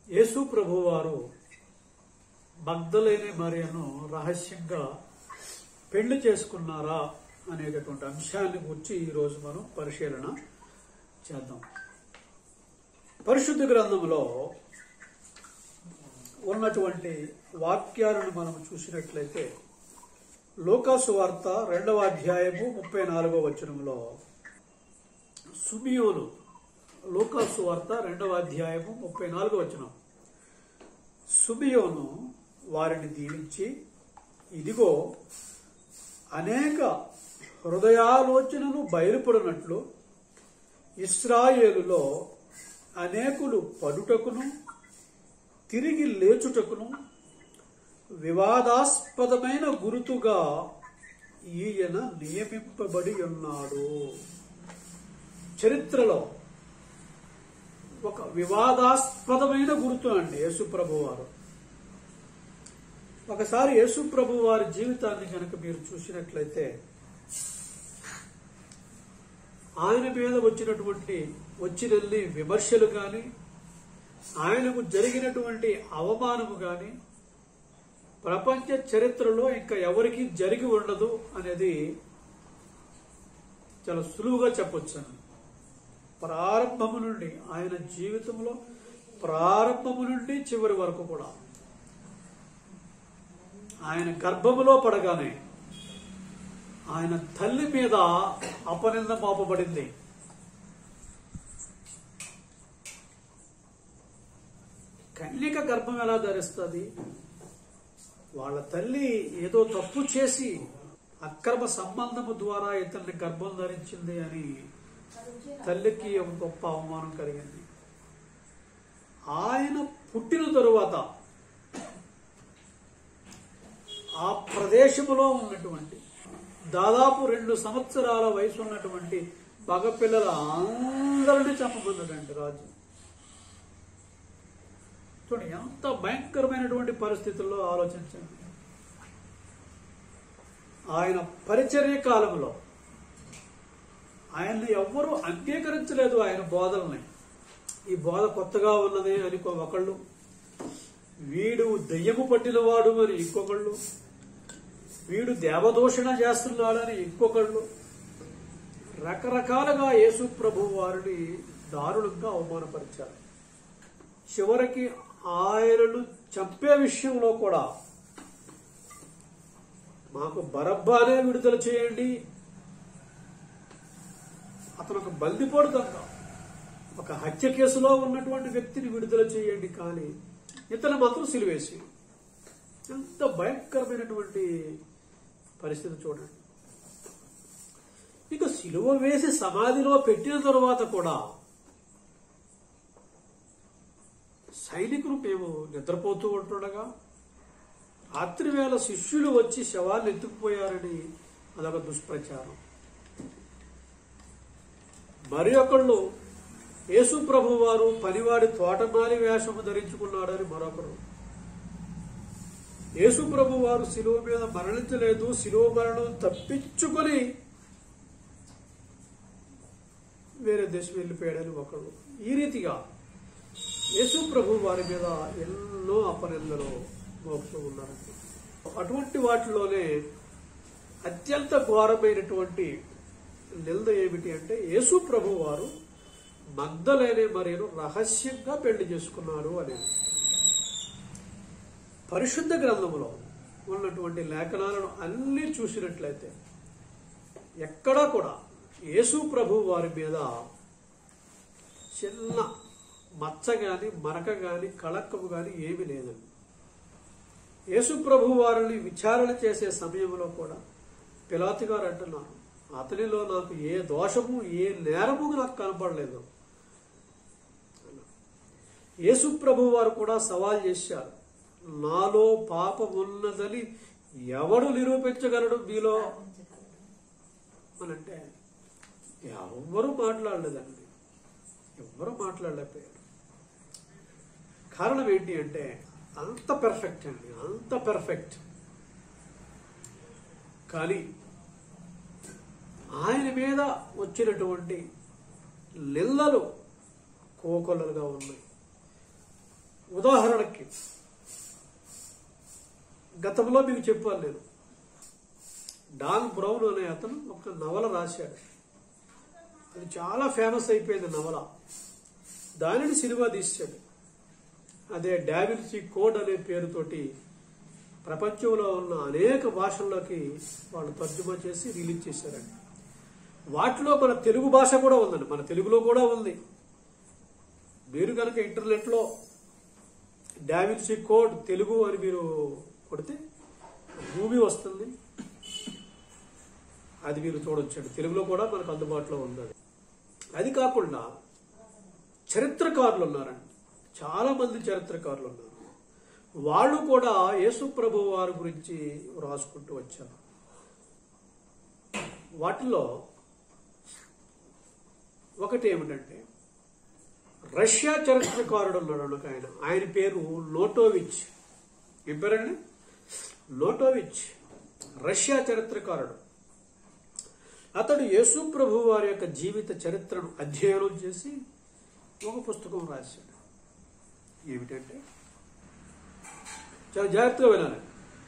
యేసు ప్రభువారు భక్తులైన మరియను రహస్యంగా పెళ్లి చేసుకున్నారా అనేటటువంటి అంశాన్ని గురించి ఈరోజు మనం పరిశీలన చేద్దాం పరిశుద్ధ గ్రంథంలో ఉన్నటువంటి వాక్యాలను మనం చూసినట్లయితే లోకాసు వార్త రెండవ అధ్యాయము ముప్పై నాలుగో వచనంలో సుమియోను లోకాసు వార్త రెండవ అధ్యాయము ముప్పై నాలుగో వచనం సుమియోను వారిని దీవించి ఇదిగో అనేక హృదయాలోచనలు బయలుపడినట్లు ఇస్రాయేలులో అనేకులు పడుటకును తిరిగి లేచుటకును వివాదాస్పదమైన గురుతుగా ఈయన నియమింపబడి ఉన్నాడు చరిత్రలో ఒక వివాదాస్పదమైన గుర్తు అండి యేసుప్రభు వారు ఒకసారి యేసుప్రభు వారి జీవితాన్ని కనుక మీరు చూసినట్లయితే ఆయన మీద వచ్చినటువంటి వచ్చినన్ని విమర్శలు కానీ ఆయనకు జరిగినటువంటి అవమానము కానీ ప్రపంచ చరిత్రలో ఇంకా ఎవరికి జరిగి ఉండదు అనేది చాలా సులువుగా చెప్పొచ్చు ప్రారంభము నుండి ఆయన జీవితంలో ప్రారంభము నుండి చివరి వరకు కూడా ఆయన గర్భములో పడగానే ఆయన తల్లి మీద అపనింద మోపబడింది కన్యక గర్భం ఎలా ధరిస్తుంది వాళ్ళ తల్లి ఏదో తప్పు చేసి అక్రమ సంబంధము ద్వారా ఇతన్ని గర్భం ధరించింది అని తల్లికి ఒక గొప్ప అవమానం కలిగింది ఆయన పుట్టిన తరువాత ఆ ప్రదేశములో ఉన్నటువంటి దాదాపు రెండు సంవత్సరాల వయసు ఉన్నటువంటి మగపిల్లల అందరినీ చంపమన్నాడండి రాజు చూడండి ఎంత భయంకరమైనటువంటి పరిస్థితుల్లో ఆలోచించండి ఆయన పరిచర్య కాలంలో ఆయన్ని ఎవ్వరూ అంగీకరించలేదు ఆయన బోధనని ఈ బోధ కొత్తగా ఉన్నది అని ఒకళ్ళు వీడు దెయ్యము పట్టినవాడు అని ఇంకొకళ్ళు వీడు దేవదూషణ చేస్తున్నాడని ఇంకొకళ్ళు రకరకాలుగా యేసు ప్రభు వారిని దారుణంగా అవమానపరిచారు చివరికి ఆయనను చంపే విషయంలో కూడా మాకు బరబ్బానే విడుదల చేయండి అతను ఒక బందిపోడు దొంగ ఒక హత్య కేసులో ఉన్నటువంటి వ్యక్తిని విడుదల చేయండి కానీ ఇతను మాత్రం సిలివేసి ఎంత భయంకరమైనటువంటి పరిస్థితి చూడండి ఇక సిలువ వేసి సమాధిలో పెట్టిన తరువాత కూడా సైనికులు మేము నిద్రపోతూ ఉంటుండగా రాత్రి వేళ శిష్యులు వచ్చి శవాన్ని ఎత్తుకుపోయారని అదొక దుష్ప్రచారం మరి ఒకళ్ళు యేసు ప్రభు వారు పనివాడి తోటమాలి వేషము ధరించుకున్నాడని మరొకరు యేసు ప్రభు వారు శిలువ మీద మరణించలేదు శిలువ మరణం తప్పించుకొని వేరే దేశం వెళ్ళిపోయాడని ఒకడు ఈ రీతిగా యేసు ప్రభు వారి మీద ఎన్నో అపనిందలు మోపుతూ ఉన్నారండి అటువంటి వాటిలోనే అత్యంత ఘోరమైనటువంటి నింద ఏమిటి అంటే యేసు ప్రభు వారు మగ్ధలేని మరియు రహస్యంగా పెళ్లి చేసుకున్నారు అనేది పరిశుద్ధ గ్రంథంలో ఉన్నటువంటి లేఖనాలను అన్ని చూసినట్లయితే ఎక్కడా కూడా యేసు ప్రభు వారి మీద చిన్న మచ్చ గాని మరక గాని కళక్కము గాని ఏమీ లేదండి యేసు ప్రభు వారిని విచారణ చేసే సమయంలో కూడా పిలాతి గారు అంటున్నారు అతనిలో నాకు ఏ దోషము ఏ నేరము నాకు కనపడలేదు యేసు ప్రభు వారు కూడా సవాల్ చేశారు నాలో పాపం ఉన్నదని ఎవడు నిరూపించగలడు మీలో అనంటే ఎవ్వరూ మాట్లాడలేదండి ఎవ్వరూ మాట్లాడలేకపోయారు కారణం ఏంటి అంటే అంత పెర్ఫెక్ట్ అండి అంత పెర్ఫెక్ట్ కానీ ఆయన మీద వచ్చినటువంటి నిల్లలు కోకొల్లలుగా ఉన్నాయి గతంలో మీకు చెప్పాను నేను డాన్ బ్రౌన్ అనే అతను ఒక నవల రాశాడు అది చాలా ఫేమస్ అయిపోయింది నవల దానిని సినిమా తీశాడు అదే డావిన్సీ కోడ్ అనే పేరుతోటి ప్రపంచంలో ఉన్న అనేక భాషల్లోకి వాళ్ళు తర్జుమా చేసి రిలీజ్ చేశారండి వాటిలో మన తెలుగు భాష కూడా ఉందండి మన తెలుగులో కూడా ఉంది మీరు కనుక ఇంటర్నెట్లో డావిన్సీ కోడ్ తెలుగు అని మీరు కొడితే మూవీ వస్తుంది అది మీరు చూడొచ్చండి తెలుగులో కూడా మనకు అందుబాటులో ఉంది అది అది కాకుండా చరిత్రకారులు ఉన్నారండి చాలా మంది చరిత్రకారులు ఉన్నారు వాళ్ళు కూడా యేసు ప్రభు వారి గురించి రాసుకుంటూ వచ్చారు వాటిలో ఒకటి ఏమిటంటే రష్యా చరిత్రకారుడు ఉన్నాడు ఒక ఆయన ఆయన పేరు లోటోవిచ్ ఏం పేరండి లోటోవిచ్ రష్యా చరిత్రకారుడు అతడు యేసు ప్రభు వారి యొక్క జీవిత చరిత్రను అధ్యయనం చేసి ఒక పుస్తకం రాశాడు ఏమిటంటే చాలా జాగ్రత్తగా వినాలి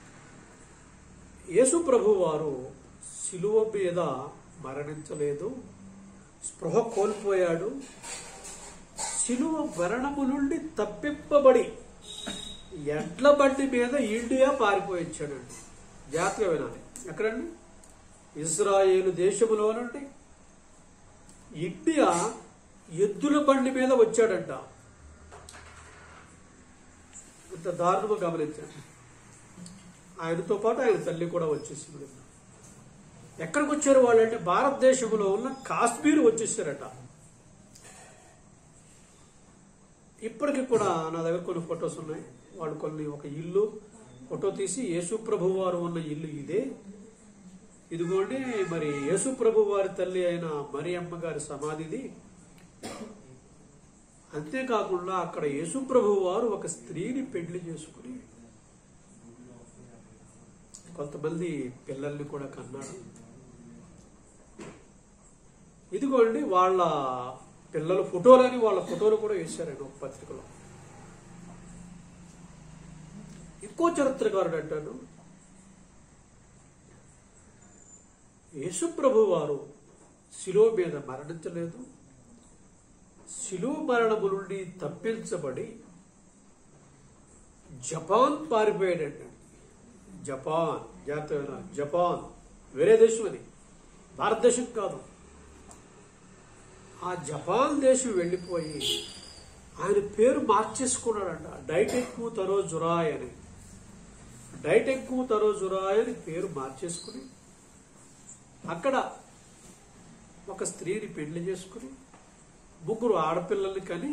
యేసు ప్రభు వారు శిలువ మీద మరణించలేదు స్పృహ కోల్పోయాడు శిలువ మరణము నుండి తప్పింపబడి ఎడ్ల బండి మీద ఇండియా పారిపోయి వచ్చాడండి జాగ్రత్తగా వినాలి ఎక్కడండి ఇజ్రాయేలు దేశములో నుండి ఇండియా ఎద్దుల బండి మీద వచ్చాడంట ఇంత దారుణంగా గమనించండి ఆయనతో పాటు ఆయన తల్లి కూడా వచ్చేసింది ఎక్కడికి వచ్చారు వాళ్ళంటే భారతదేశంలో ఉన్న కాశ్మీర్ వచ్చేసారట ఇప్పటికి కూడా నా దగ్గర కొన్ని ఫొటోస్ ఉన్నాయి వాళ్ళు కొన్ని ఒక ఇల్లు ఫోటో తీసి యేసు ప్రభు వారు ఉన్న ఇల్లు ఇదే ఇదిగోండి మరి యేసు ప్రభు వారి తల్లి అయిన మరియమ్మ గారి సమాధిది అంతేకాకుండా అక్కడ యేసు ప్రభు వారు ఒక స్త్రీని పెళ్లి చేసుకుని కొంతమంది పిల్లల్ని కూడా కన్నాడు ఇదిగోండి వాళ్ళ పిల్లల ఫోటోలని వాళ్ళ ఫోటోలు కూడా వేశారండి ఒక పత్రికలో ఇంకో చరిత్రకారుడు అంటాడు యేసుప్రభు వారు శిలువ మీద మరణించలేదు శిలువ మరణము నుండి తప్పించబడి జపాన్ పారిపోయాడండి జపాన్ జాగ్రత్త జపాన్ వేరే దేశం అది భారతదేశం కాదు ఆ జపాన్ దేశం వెళ్ళిపోయి ఆయన పేరు మార్చేసుకున్నాడంట డైటెక్కు తరో జురాయ్ అని డైటెక్కు తరో జురాయ్ అని పేరు మార్చేసుకుని అక్కడ ఒక స్త్రీని పెళ్లి చేసుకుని ముగ్గురు ఆడపిల్లల్ని కని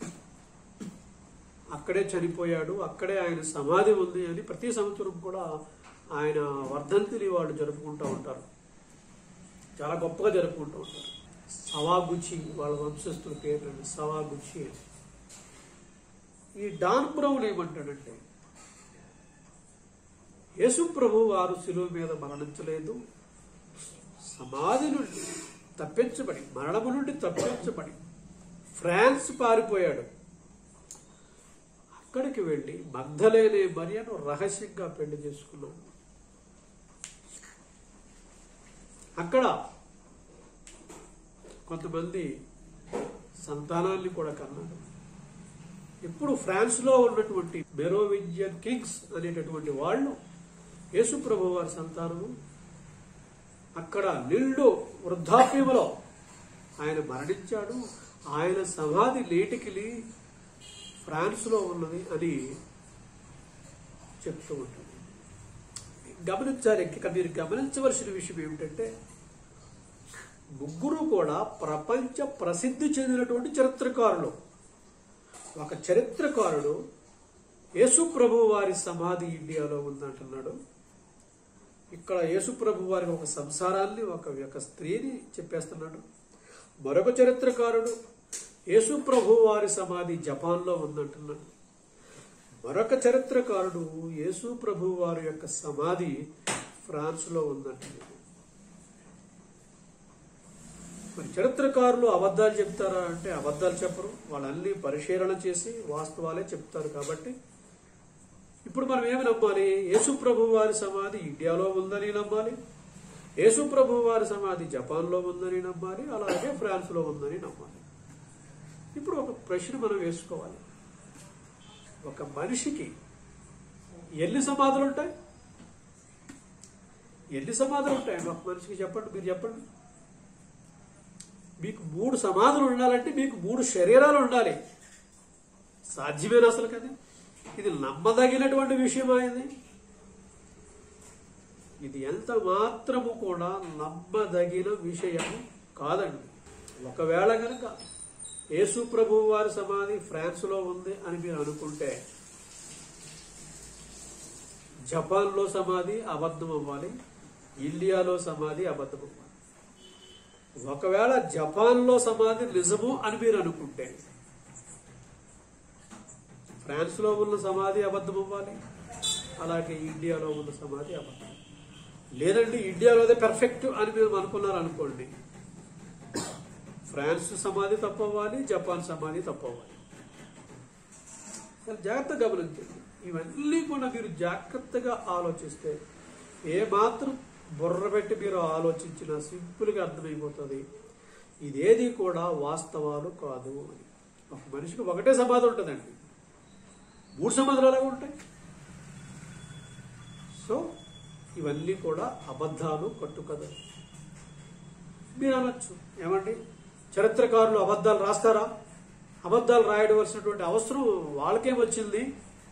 అక్కడే చనిపోయాడు అక్కడే ఆయన సమాధి ఉంది అని ప్రతి సంవత్సరం కూడా ఆయన వర్ధంతిని వాళ్ళు జరుపుకుంటూ ఉంటారు చాలా గొప్పగా జరుపుకుంటూ ఉంటారు సవాగుచి వాళ్ళ వంశస్థుల పేరు సవాగుచి అని ఈ డాన్ బ్రౌన్ ఏమంటాడంటే యేసు ప్రభు వారు శిలువ మీద మరణించలేదు సమాధి నుండి తప్పించబడి మరణము నుండి తప్పించబడి ఫ్రాన్స్ పారిపోయాడు అక్కడికి వెళ్ళి మగ్ధలేనే మరియను రహస్యంగా పెళ్లి చేసుకున్నాడు అక్కడ కొంతమంది సంతానాన్ని కూడా కన్నాడు ఇప్పుడు ఫ్రాన్స్లో ఉన్నటువంటి మెరోవింజియన్ కింగ్స్ అనేటటువంటి వాళ్ళు యేసుప్రభు వారి సంతానము అక్కడ నిండు వృద్ధాప్యములో ఆయన మరణించాడు ఆయన సమాధి లేటికిలి ఫ్రాన్స్లో ఉన్నది అని చెప్తూ ఉంటుంది గమనించాలి ఇక మీరు గమనించవలసిన విషయం ఏమిటంటే ముగ్గురు కూడా ప్రపంచ ప్రసిద్ధి చెందినటువంటి చరిత్రకారులు ఒక చరిత్రకారుడు యేసు ప్రభు వారి సమాధి ఇండియాలో ఉందంటున్నాడు ఇక్కడ యేసు ప్రభు వారి ఒక సంసారాన్ని ఒక యొక్క స్త్రీని చెప్పేస్తున్నాడు మరొక చరిత్రకారుడు యేసు ప్రభు వారి సమాధి జపాన్లో ఉందంటున్నాడు మరొక చరిత్రకారుడు యేసు ప్రభు వారి యొక్క సమాధి ఫ్రాన్స్లో ఉందంటున్నాడు మరి చరిత్రకారులు అబద్ధాలు చెప్తారా అంటే అబద్ధాలు చెప్పరు వాళ్ళన్ని పరిశీలన చేసి వాస్తవాలే చెప్తారు కాబట్టి ఇప్పుడు మనం ఏమి నమ్మాలి యేసు ప్రభు వారి సమాధి ఇండియాలో ఉందని నమ్మాలి యేసు ప్రభు వారి సమాధి జపాన్లో ఉందని నమ్మాలి అలాగే ఫ్రాన్స్లో ఉందని నమ్మాలి ఇప్పుడు ఒక ప్రశ్న మనం వేసుకోవాలి ఒక మనిషికి ఎన్ని సమాధులు ఉంటాయి ఎన్ని సమాధులు ఉంటాయి ఒక మనిషికి చెప్పండి మీరు చెప్పండి మీకు మూడు సమాధులు ఉండాలంటే మీకు మూడు శరీరాలు ఉండాలి సాధ్యమేనా అసలు కదా ఇది నమ్మదగినటువంటి విషయమా ఇది ఇది ఎంత మాత్రము కూడా నమ్మదగిన విషయం కాదండి ఒకవేళ కనుక యేసు ప్రభు వారి సమాధి ఫ్రాన్స్ లో ఉంది అని మీరు అనుకుంటే జపాన్లో సమాధి అబద్ధం అవ్వాలి ఇండియాలో సమాధి అబద్ధం అవ్వాలి ఒకవేళ జపాన్లో సమాధి నిజము అని మీరు అనుకుంటే ఫ్రాన్స్లో ఉన్న సమాధి అబద్ధం అవ్వాలి అలాగే ఇండియాలో ఉన్న సమాధి అబద్ధం లేదండి ఇండియాలోదే పెర్ఫెక్ట్ అని మీరు అనుకున్నారు అనుకోండి ఫ్రాన్స్ సమాధి తప్పవ్వాలి జపాన్ సమాధి తప్పవ్వాలి చాలా జాగ్రత్తగా గమనించండి ఇవన్నీ కూడా మీరు జాగ్రత్తగా ఆలోచిస్తే ఏ మాత్రం బుర్ర పెట్టి మీరు ఆలోచించిన సింపుల్గా అర్థమైపోతుంది ఇదేది కూడా వాస్తవాలు కాదు అని ఒక మనిషికి ఒకటే సమాధి ఉంటుందండి మూడు సమాధులు ఎలాగ ఉంటాయి సో ఇవన్నీ కూడా అబద్ధాలు కట్టుకథలు మీరు అనొచ్చు ఏమండి చరిత్రకారులు అబద్ధాలు రాస్తారా అబద్ధాలు రాయవలసినటువంటి అవసరం వాళ్ళకేం వచ్చింది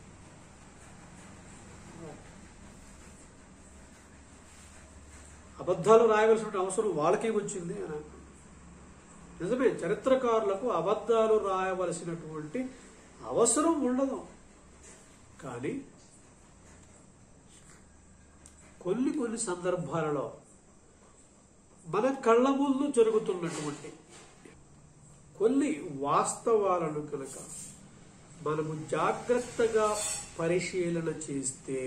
అబద్ధాలు రాయవలసిన అవసరం వాళ్ళకేం వచ్చింది అని అంటున్నాను. నిజమే చరిత్రకారులకు అబద్ధాలు రాయవలసినటువంటి అవసరం ఉండదు కానీ కొన్ని కొన్ని సందర్భాలలో మన కళ్ళ ముందు జరుగుతున్నటువంటి కొన్ని వాస్తవాలను కనుక మనము జాగ్రత్తగా పరిశీలన చేస్తే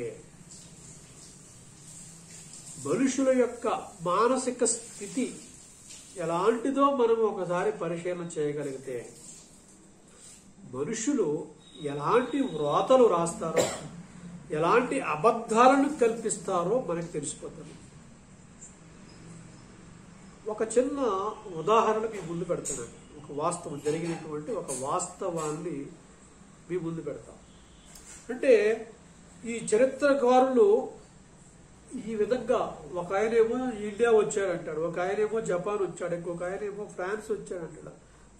మనుషుల యొక్క మానసిక స్థితి ఎలాంటిదో మనం ఒకసారి పరిశీలన చేయగలిగితే మనుషులు ఎలాంటి వ్రాతలు రాస్తారో ఎలాంటి అబద్ధాలను కల్పిస్తారో మనకు తెలిసిపోతుంది ఒక చిన్న ఉదాహరణ మీ ముందు పెడతానండి ఒక వాస్తవం జరిగినటువంటి ఒక వాస్తవాన్ని మీ ముందు పెడతాం అంటే ఈ చరిత్రకారులు ఈ విధంగా ఒక ఆయనేమో ఇండియా వచ్చాడంటాడు ఒక ఆయనేమో జపాన్ వచ్చాడు ఇంకొక ఆయనేమో ఫ్రాన్స్ వచ్చాడంటాడు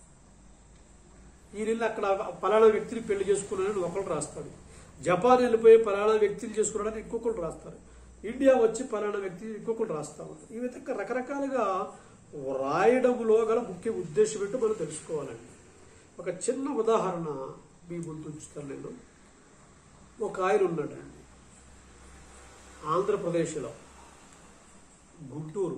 ఈ నెల అక్కడ పలానా వ్యక్తిని పెళ్లి చేసుకున్నానని ఒకరు రాస్తాడు జపాన్ వెళ్ళిపోయి పలానా వ్యక్తిని చేసుకున్నాడని ఇంకొకరు రాస్తారు ఇండియా వచ్చి పలానా వ్యక్తిని ఇంకొకరు రాస్తా ఉంటారు ఈ విధంగా రకరకాలుగా రాయడంలో గల ముఖ్య ఉద్దేశం ఏంటో మనం తెలుసుకోవాలండి ఒక చిన్న ఉదాహరణ మీ ముందు ఉంచుతాను నేను ఒక ఆయన ఉన్నాడండి ఆంధ్రప్రదేశ్లో గుంటూరు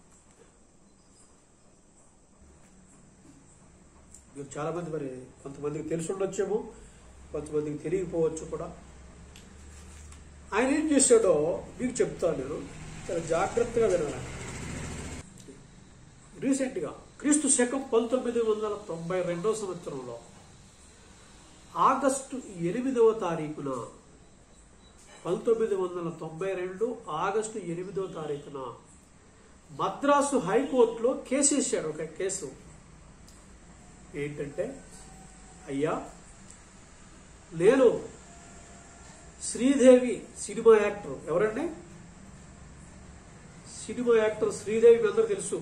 మీకు చాలా మంది మరి కొంతమందికి తెలిసి ఉండొచ్చేమో కొంతమందికి తెలియకపోవచ్చు కూడా ఆయన ఏం చేశాడో మీకు చెప్తాను నేను చాలా జాగ్రత్తగా వినాలి రీసెంట్గా క్రీస్తు శకం పంతొమ్మిది వందల తొంభై రెండో సంవత్సరంలో ఆగస్టు ఎనిమిదవ తారీఖున పంతొమ్మిది వందల తొంభై రెండు ఆగస్టు ఎనిమిదవ తారీఖున మద్రాసు హైకోర్టులో కేసు వేశాడు ఒక కేసు ఏంటంటే అయ్యా నేను శ్రీదేవి సినిమా యాక్టర్ ఎవరండి సినిమా యాక్టర్ శ్రీదేవి మీ అందరూ తెలుసు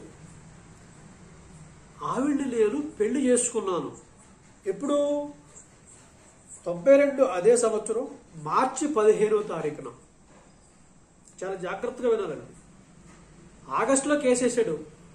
ఆవిడ్ని నేను పెళ్లి చేసుకున్నాను ఎప్పుడు తొంభై రెండు అదే సంవత్సరం మార్చి పదిహేనో తారీఖున చాలా జాగ్రత్తగా వినాలండి ఆగస్టులో కేసేసాడు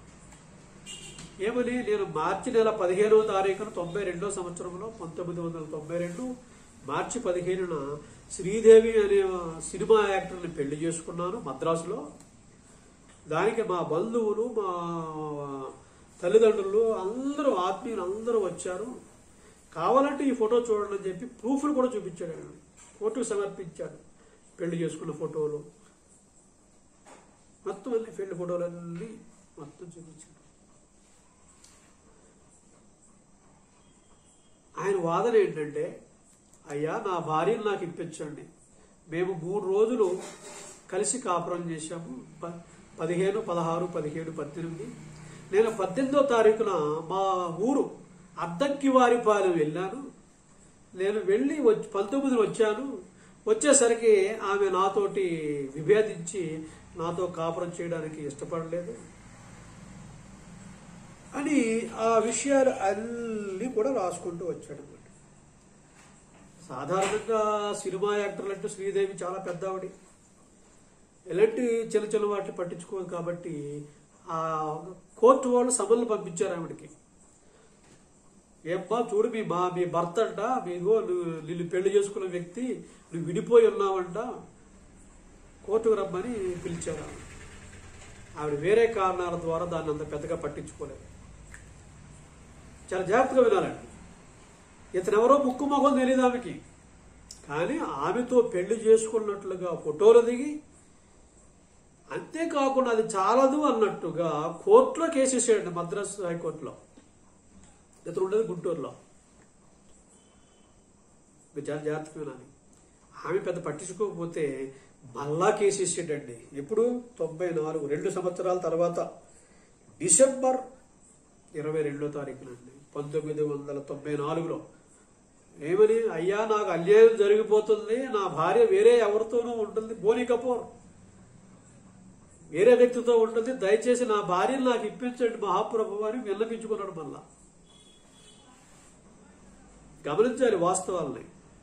ఏమని నేను మార్చి నెల పదిహేనవ తారీఖున తొంభై రెండో సంవత్సరంలో పంతొమ్మిది వందల తొంభై రెండు మార్చి పదిహేనున శ్రీదేవి అనే సినిమా యాక్టర్ని పెళ్లి చేసుకున్నాను మద్రాసులో దానికి మా బంధువులు మా తల్లిదండ్రులు అందరూ ఆత్మీయులు అందరూ వచ్చారు కావాలంటే ఈ ఫోటో చూడండి అని చెప్పి ప్రూఫ్లు కూడా చూపించాడు ఆయన కోర్టుకు సమర్పించాడు పెళ్లి చేసుకున్న ఫోటోలు మొత్తం అన్ని పెళ్లి ఫోటోలన్నీ మొత్తం చూపించాడు ఆయన వాదన ఏంటంటే అయ్యా నా భార్యను నాకు ఇప్పించండి మేము మూడు రోజులు కలిసి కాపురం చేశాము ప- పదిహేను పదహారు పదిహేడు పద్దెనిమిది నేను పద్దెనిమిదో తారీఖున మా ఊరు అద్దంకి వారిపాలెం వెళ్ళాను నేను వెళ్ళి వచ్చి పంతొమ్మిదిని వచ్చాను వచ్చేసరికి ఆమె నాతోటి విభేదించి నాతో కాపురం చేయడానికి ఇష్టపడలేదు అని ఆ విషయాలు అన్నీ కూడా రాసుకుంటూ వచ్చాడు అన్నమాట సాధారణంగా సినిమా యాక్టర్లు అంటే శ్రీదేవి చాలా పెద్ద ఆవిడ ఎలాంటి చిన్న చిన్న వాటిని పట్టించుకోదు కాబట్టి ఆ కోర్టు వాళ్ళు సమన్లు పంపించారు ఆవిడకి ఏమ్మా చూడు మీ మా మీ భర్త అంట మీగో నువ్వు నిన్ను పెళ్లి చేసుకున్న వ్యక్తి నువ్వు విడిపోయి ఉన్నావంట కోర్టుకు రమ్మని పిలిచారు ఆవిడ. ఆవిడ వేరే కారణాల ద్వారా దాన్ని అంత పెద్దగా పట్టించుకోలేదు చాలా జాగ్రత్తగా వినాలండి ఇతను ఎవరో ముక్కు మొహం తెలియదు ఆమెకి కానీ ఆమెతో పెళ్లి చేసుకున్నట్లుగా ఫోటోలు దిగి అంతేకాకుండా అది చాలదు అన్నట్టుగా కోర్టులో కేసేసాడండి మద్రాసు హైకోర్టులో ఇతను ఉండేది గుంటూరులో మీరు చాలా జాగ్రత్తగా వినాలి ఆమె పెద్ద పట్టించుకోకపోతే మళ్ళా కేసేసాడండి ఎప్పుడు తొంభై నాలుగు రెండు సంవత్సరాల తర్వాత డిసెంబర్ ఇరవై రెండో తారీఖునండి పంతొమ్మిది వందల తొంభై నాలుగులో ఏమని అయ్యా నాకు అన్యాయం జరిగిపోతుంది నా భార్య వేరే ఎవరితోనూ ఉంటుంది బోని కపూర్ వేరే వ్యక్తితో ఉంటుంది దయచేసి నా భార్యను నాకు ఇప్పించండి మహాప్రభు అని విన్నపించుకున్నాడు మళ్ళా గమనించాలి వాస్తవాల్ని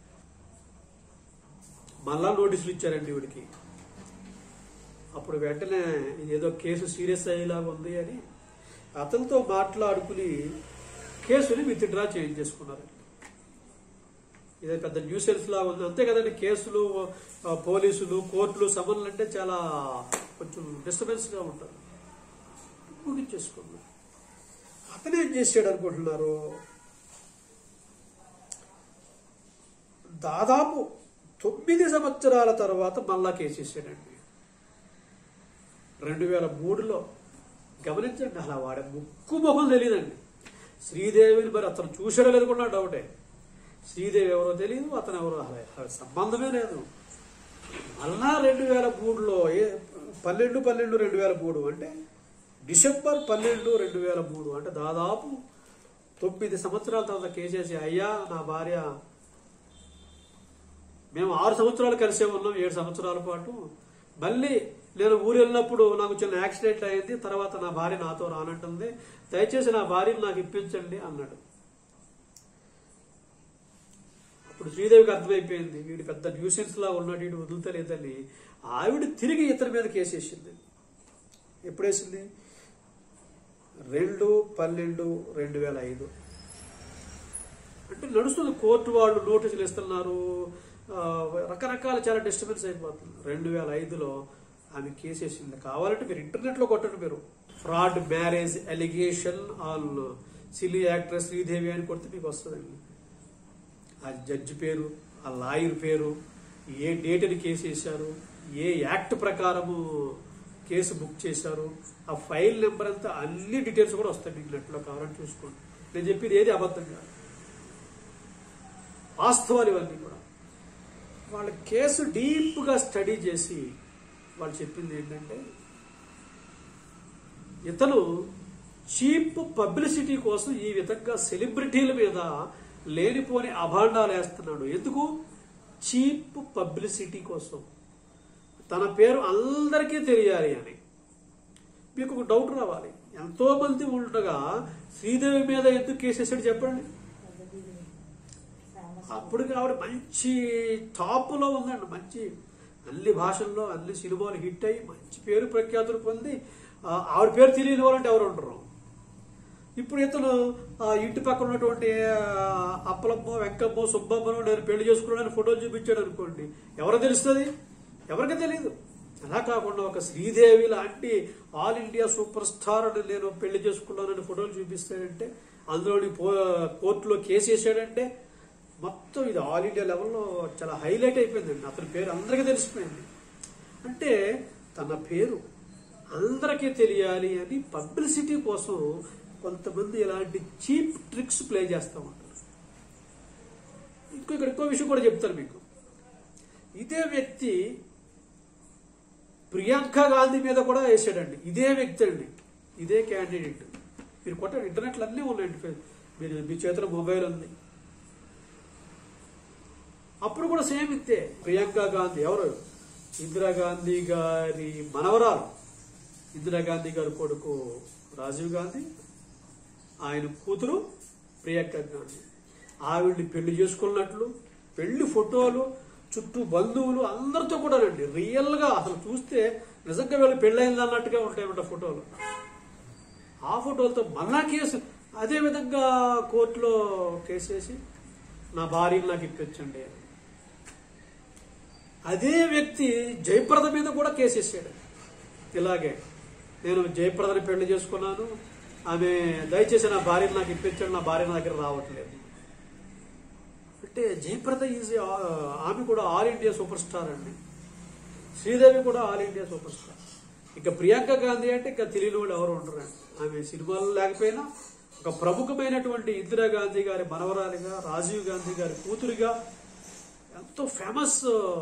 మళ్ళా నోటీసులు ఇచ్చారండి వీడికి అప్పుడు వెంటనే ఏదో కేసు సీరియస్ అయ్యేలాగా ఉంది అని అతనితో మాట్లాడుకుని కేసుని విత్డ్రా చేయించేసుకున్నారు ఇదే పెద్ద న్యూసెన్స్ లాగా ఉంది అంతే కదండి కేసులు ఆ, పోలీసులు కోర్టులు సమన్లు అంటే చాలా కొంచెం డిస్టర్బెన్స్ గా ఉంటారు ముగించేసుకున్నారు అతను ఏం చేసాడు అనుకుంటున్నారు దాదాపు తొమ్మిది సంవత్సరాల తర్వాత మళ్ళా కేసేసాడండి రెండు వేల మూడులో గమనించండి అలా వాడే ముక్కు మొహం తెలియదండి శ్రీదేవిని మరి అతను చూసాడో లేదు కూడా డౌటే శ్రీదేవి ఎవరో తెలియదు అతను ఎవరో అసలు అసలు సంబంధమే లేదు మళ్ళా రెండు వేల మూడులో ఏ పన్నెండు పన్నెండు రెండు వేల మూడు అంటే డిసెంబర్ పన్నెండు రెండు వేల మూడు అంటే దాదాపు తొమ్మిది సంవత్సరాల తర్వాత కేసేసి అయ్యా నా భార్య మేము ఆరు సంవత్సరాలు కలిసే ఉన్నాం ఏడు సంవత్సరాల పాటు మళ్ళీ నేను ఊరు వెళ్ళినప్పుడు నాకు చిన్న యాక్సిడెంట్ అయింది తర్వాత నా భార్య నాతో రానంటుంది దయచేసి నా భార్యను నాకు ఇప్పించండి అన్నాడు అప్పుడు శ్రీదేవికి అర్థమైపోయింది వీడు పెద్ద న్యూసెన్స్ లా ఉన్నాడు వీడు వదులుతలేదని ఆవిడ తిరిగి ఇతని మీద కేసేసింది ఎప్పుడేసింది రెండు పన్నెండు రెండు వేల ఐదు అంటే నడుస్తుంది కోర్టు వాళ్ళు నోటీసులు ఇస్తున్నారు ఆ, రకరకాల చాలా డిస్టర్బెన్స్ అయిపోతుంది రెండు వేల ఐదులో ఆమె కేసేసింది కావాలంటే మీరు ఇంటర్నెట్లో కొట్టండి మీరు fraud marriage allegation on silly actress Sridevi అని కొడితే మీకు వస్తుందండి ఆ జడ్జి పేరు ఆ లాయర్ పేరు ఏ డేట్ అని కేసు వేశారు ఏ యాక్ట్ ప్రకారము కేసు బుక్ చేశారు ఆ ఫైల్ నెంబర్ అంతా అన్ని డీటెయిల్స్ కూడా వస్తాయి మీకు నెట్లో కావాలని చూసుకోండి నేను చెప్పేది ఏది అబద్ధం కాదు వాస్తవాలు ఇవన్నీ కూడా వాళ్ళ కేసు డీప్గా స్టడీ చేసి వాళ్ళు చెప్పింది ఏంటంటే ఇతను చీప్ పబ్లిసిటీ కోసం ఈ విధంగా సెలబ్రిటీల మీద లేనిపోని అభాండాలు వేస్తున్నాడు ఎందుకు చీప్ పబ్లిసిటీ కోసం తన పేరు అందరికీ తెలియాలి అని మీకు ఒక డౌట్ రావాలి ఎంతో మంది ఉండగా శ్రీదేవి మీద ఎందుకు కేసేసాడు చెప్పండి అప్పుడు ఆవిడ మంచి టాప్లో ఉందండి మంచి అన్ని భాషల్లో అన్ని సినిమాలు హిట్ అయ్యి మంచి పేరు ప్రఖ్యాతులు పొంది ఆ, ఆవిడ పేరు తెలియని వాళ్ళంటే ఎవరు ఉండరు ఇప్పుడు ఇతను ఆ ఇంటి పక్కన ఉన్నటువంటి ఆ, అప్పలమ్మో వెంకమ్మో సుబ్బమ్మనో నేను పెళ్లి చేసుకున్నాను ఫోటోలు చూపించాడు అనుకోండి ఎవరో తెలుస్తుంది ఎవరికి తెలియదు అలా కాకుండా ఒక శ్రీదేవి లాంటి ఆల్ ఇండియా సూపర్ స్టార్ అని నేను పెళ్లి చేసుకున్నానని ఫోటోలు చూపిస్తాడంటే అందులోని పో- కోర్టులో కేసు వేసాడంటే మొత్తం ఇది ఆల్ ఇండియా లెవెల్లో చాలా హైలైట్ అయిపోయిందండి అతని పేరు అందరికీ తెలిసిపోయింది అంటే తన పేరు అందరికీ తెలియాలి అని పబ్లిసిటీ కోసం కొంతమంది ఇలాంటి చీప్ ట్రిక్స్ ప్లే చేస్తూ ఉంటారు ఇంకో ఇక్కడ ఇంకో విషయం కూడా చెప్తాను మీకు ఇదే వ్యక్తి ప్రియాంక గాంధీ మీద కూడా వేసాడండి ఇదే వ్యక్తి అండి ఇదే క్యాండిడేట్ మీరు కొట్టండి ఇంటర్నెట్లో అన్నీ ఉన్నాయండి ఫే- మీరు మీ చేతిలో మొబైల్ ఉంది అప్పుడు కూడా సేమ్ ఇంతే ప్రియాంక గాంధీ ఎవరు ఇందిరాగాంధీ గారి మనవరాలు ఇందిరాగాంధీ గారి కొడుకు రాజీవ్ గాంధీ ఆయన కూతురు ప్రియాంక గాంధీ ఆవిడ్ని పెళ్లి చేసుకున్నట్లు పెళ్లి ఫోటోలు చుట్టూ బంధువులు అందరితో కూడానండి రియల్గా అసలు చూస్తే నిజంగా వీళ్ళు పెళ్ళైంది అన్నట్టుగా ఉంటాయన్నమాట ఫోటోలు ఆ ఫోటోలతో మళ్ళా కేసు అదే విధంగా కోర్టులో కేసు వేసి నా భార్యను నాకు ఇప్పించండి అని. అదే వ్యక్తి జయప్రద మీద కూడా కేసు వేసాడు ఇలాగే నేను జయప్రదని పెళ్లి చేసుకున్నాను ఆమె దయచేసి నా భార్యను నాకు ఇప్పించండి నా భార్య నా దగ్గర రావట్లేదు అంటే జయప్రద ఈజ్ ఆమె కూడా ఆల్ ఇండియా సూపర్ స్టార్ అండి శ్రీదేవి కూడా ఆల్ ఇండియా సూపర్ స్టార్ ఇక ప్రియాంక గాంధీ అంటే ఇక తెలియని వాళ్ళు ఎవరు ఉండరండి ఆమె సినిమాలు లేకపోయినా ఒక ప్రముఖమైనటువంటి ఇందిరాగాంధీ గారి మనవరాలిగా రాజీవ్ గాంధీ గారి కూతురిగా ఎంతో ఫేమస్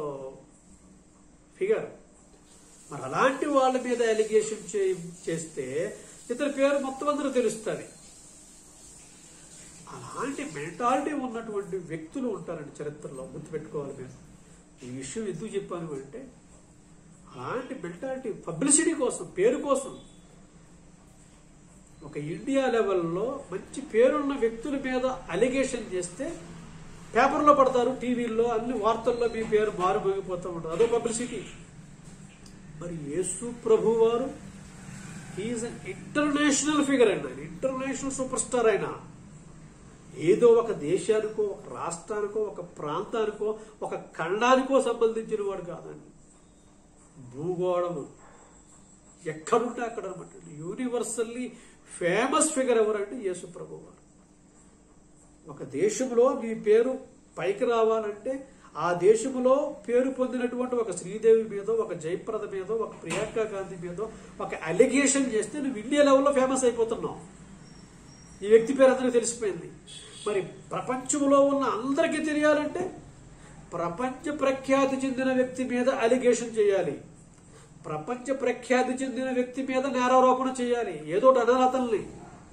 ఫిగర్ మరి అలాంటి వాళ్ళ మీద అలిగేషన్ చేస్తే ఇతని పేరు మొత్తం అందరూ తెలుస్తుంది అలాంటి మెంటాలిటీ ఉన్నటువంటి వ్యక్తులు ఉంటారండి చరిత్రలో గుర్తుపెట్టుకోవాలి మీరు ఈ విషయం ఎందుకు చెప్పాను అంటే అలాంటి మెంటాలిటీ పబ్లిసిటీ కోసం పేరు కోసం ఒక ఇండియా లెవెల్లో మంచి పేరున్న వ్యక్తుల మీద అలిగేషన్ చేస్తే పేపర్లో పడతారు టీవీల్లో అన్ని వార్తల్లో మీ పేరు మారుమోగిపోతూ ఉంటుంది అదో పబ్లిసిటీ మరి యేసు ప్రభు వారు హీఈస్ అన్ ఇంటర్నేషనల్ ఫిగర్ అయినా ఇంటర్నేషనల్ సూపర్ స్టార్ అయినా ఏదో ఒక దేశానికో ఒక రాష్ట్రానికో ఒక ప్రాంతానికో ఒక ఖండానికో సంబంధించిన వాడు కాదండి భూగోళము ఎక్కడుంటే అక్కడ అనమాట యూనివర్సల్లీ ఫేమస్ ఫిగర్ ఎవరంటే యేసు ప్రభు వారు ఒక దేశంలో మీ పేరు పైకి రావాలంటే ఆ దేశంలో పేరు పొందినటువంటి ఒక శ్రీదేవి మీద ఒక జయప్రద మీద ఒక ప్రియాంక గాంధీ మీద ఒక అలిగేషన్ చేస్తే నువ్వు ఇండియా లెవెల్లో ఫేమస్ అయిపోతున్నావు ఈ వ్యక్తి పేరు అందరికీ తెలిసిపోయింది మరి ప్రపంచంలో ఉన్న అందరికీ తెలియాలంటే ప్రపంచ ప్రఖ్యాతి చెందిన వ్యక్తి మీద అలిగేషన్ చేయాలి ప్రపంచ ప్రఖ్యాతి చెందిన వ్యక్తి మీద నేరారోపణ చేయాలి ఏదో ఒకటి అనాలి అతన్ని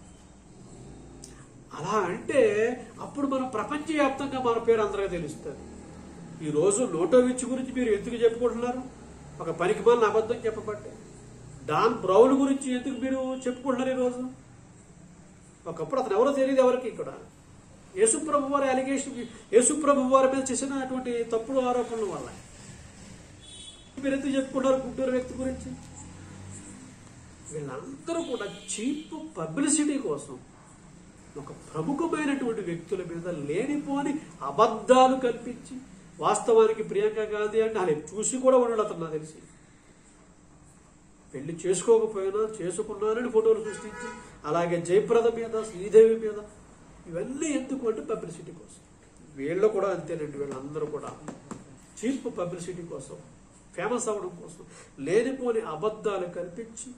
అలా అంటే అప్పుడు మనం ప్రపంచవ్యాప్తంగా మన పేరు అందరికీ తెలుస్తుంది ఈ రోజు నోటోవిచ్ గురించి మీరు ఎందుకు చెప్పుకుంటున్నారు ఒక పనికి మన అబద్ధం చెప్పబట్టే డాన్ బ్రౌన్ గురించి ఎందుకు మీరు చెప్పుకుంటున్నారు ఈరోజు ఒకప్పుడు అతను ఎవరో తెలియదు ఎవరికి ఇక్కడ యేసుప్రభు వారి అలిగేషన్ యేసుప్రభు వారి మీద చేసినటువంటి తప్పుడు ఆరోపణల వల్ల మీరు ఎందుకు చెప్పుకుంటారు గుంటూరు వ్యక్తి గురించి వీళ్ళందరూ కూడా చీప్ పబ్లిసిటీ కోసం ఒక ప్రముఖమైనటువంటి వ్యక్తుల మీద లేనిపోని అబద్ధాలు కల్పించి వాస్తవానికి ప్రియాంక గాంధీ అంటే అలా చూసి కూడా ఉన్నాడు అతను నాకు తెలిసి పెళ్లి చేసుకోకపోయినా చేసుకున్నానని ఫోటోలు సృష్టించి అలాగే జయప్రద మీద శ్రీదేవి మీద ఇవన్నీ ఎందుకు అంటే పబ్లిసిటీ కోసం వీళ్ళు కూడా అంతేనండి వీళ్ళందరూ కూడా చీప్ పబ్లిసిటీ కోసం ఫేమస్ అవ్వడం కోసం లేనిపోని అబద్ధాలు కల్పించి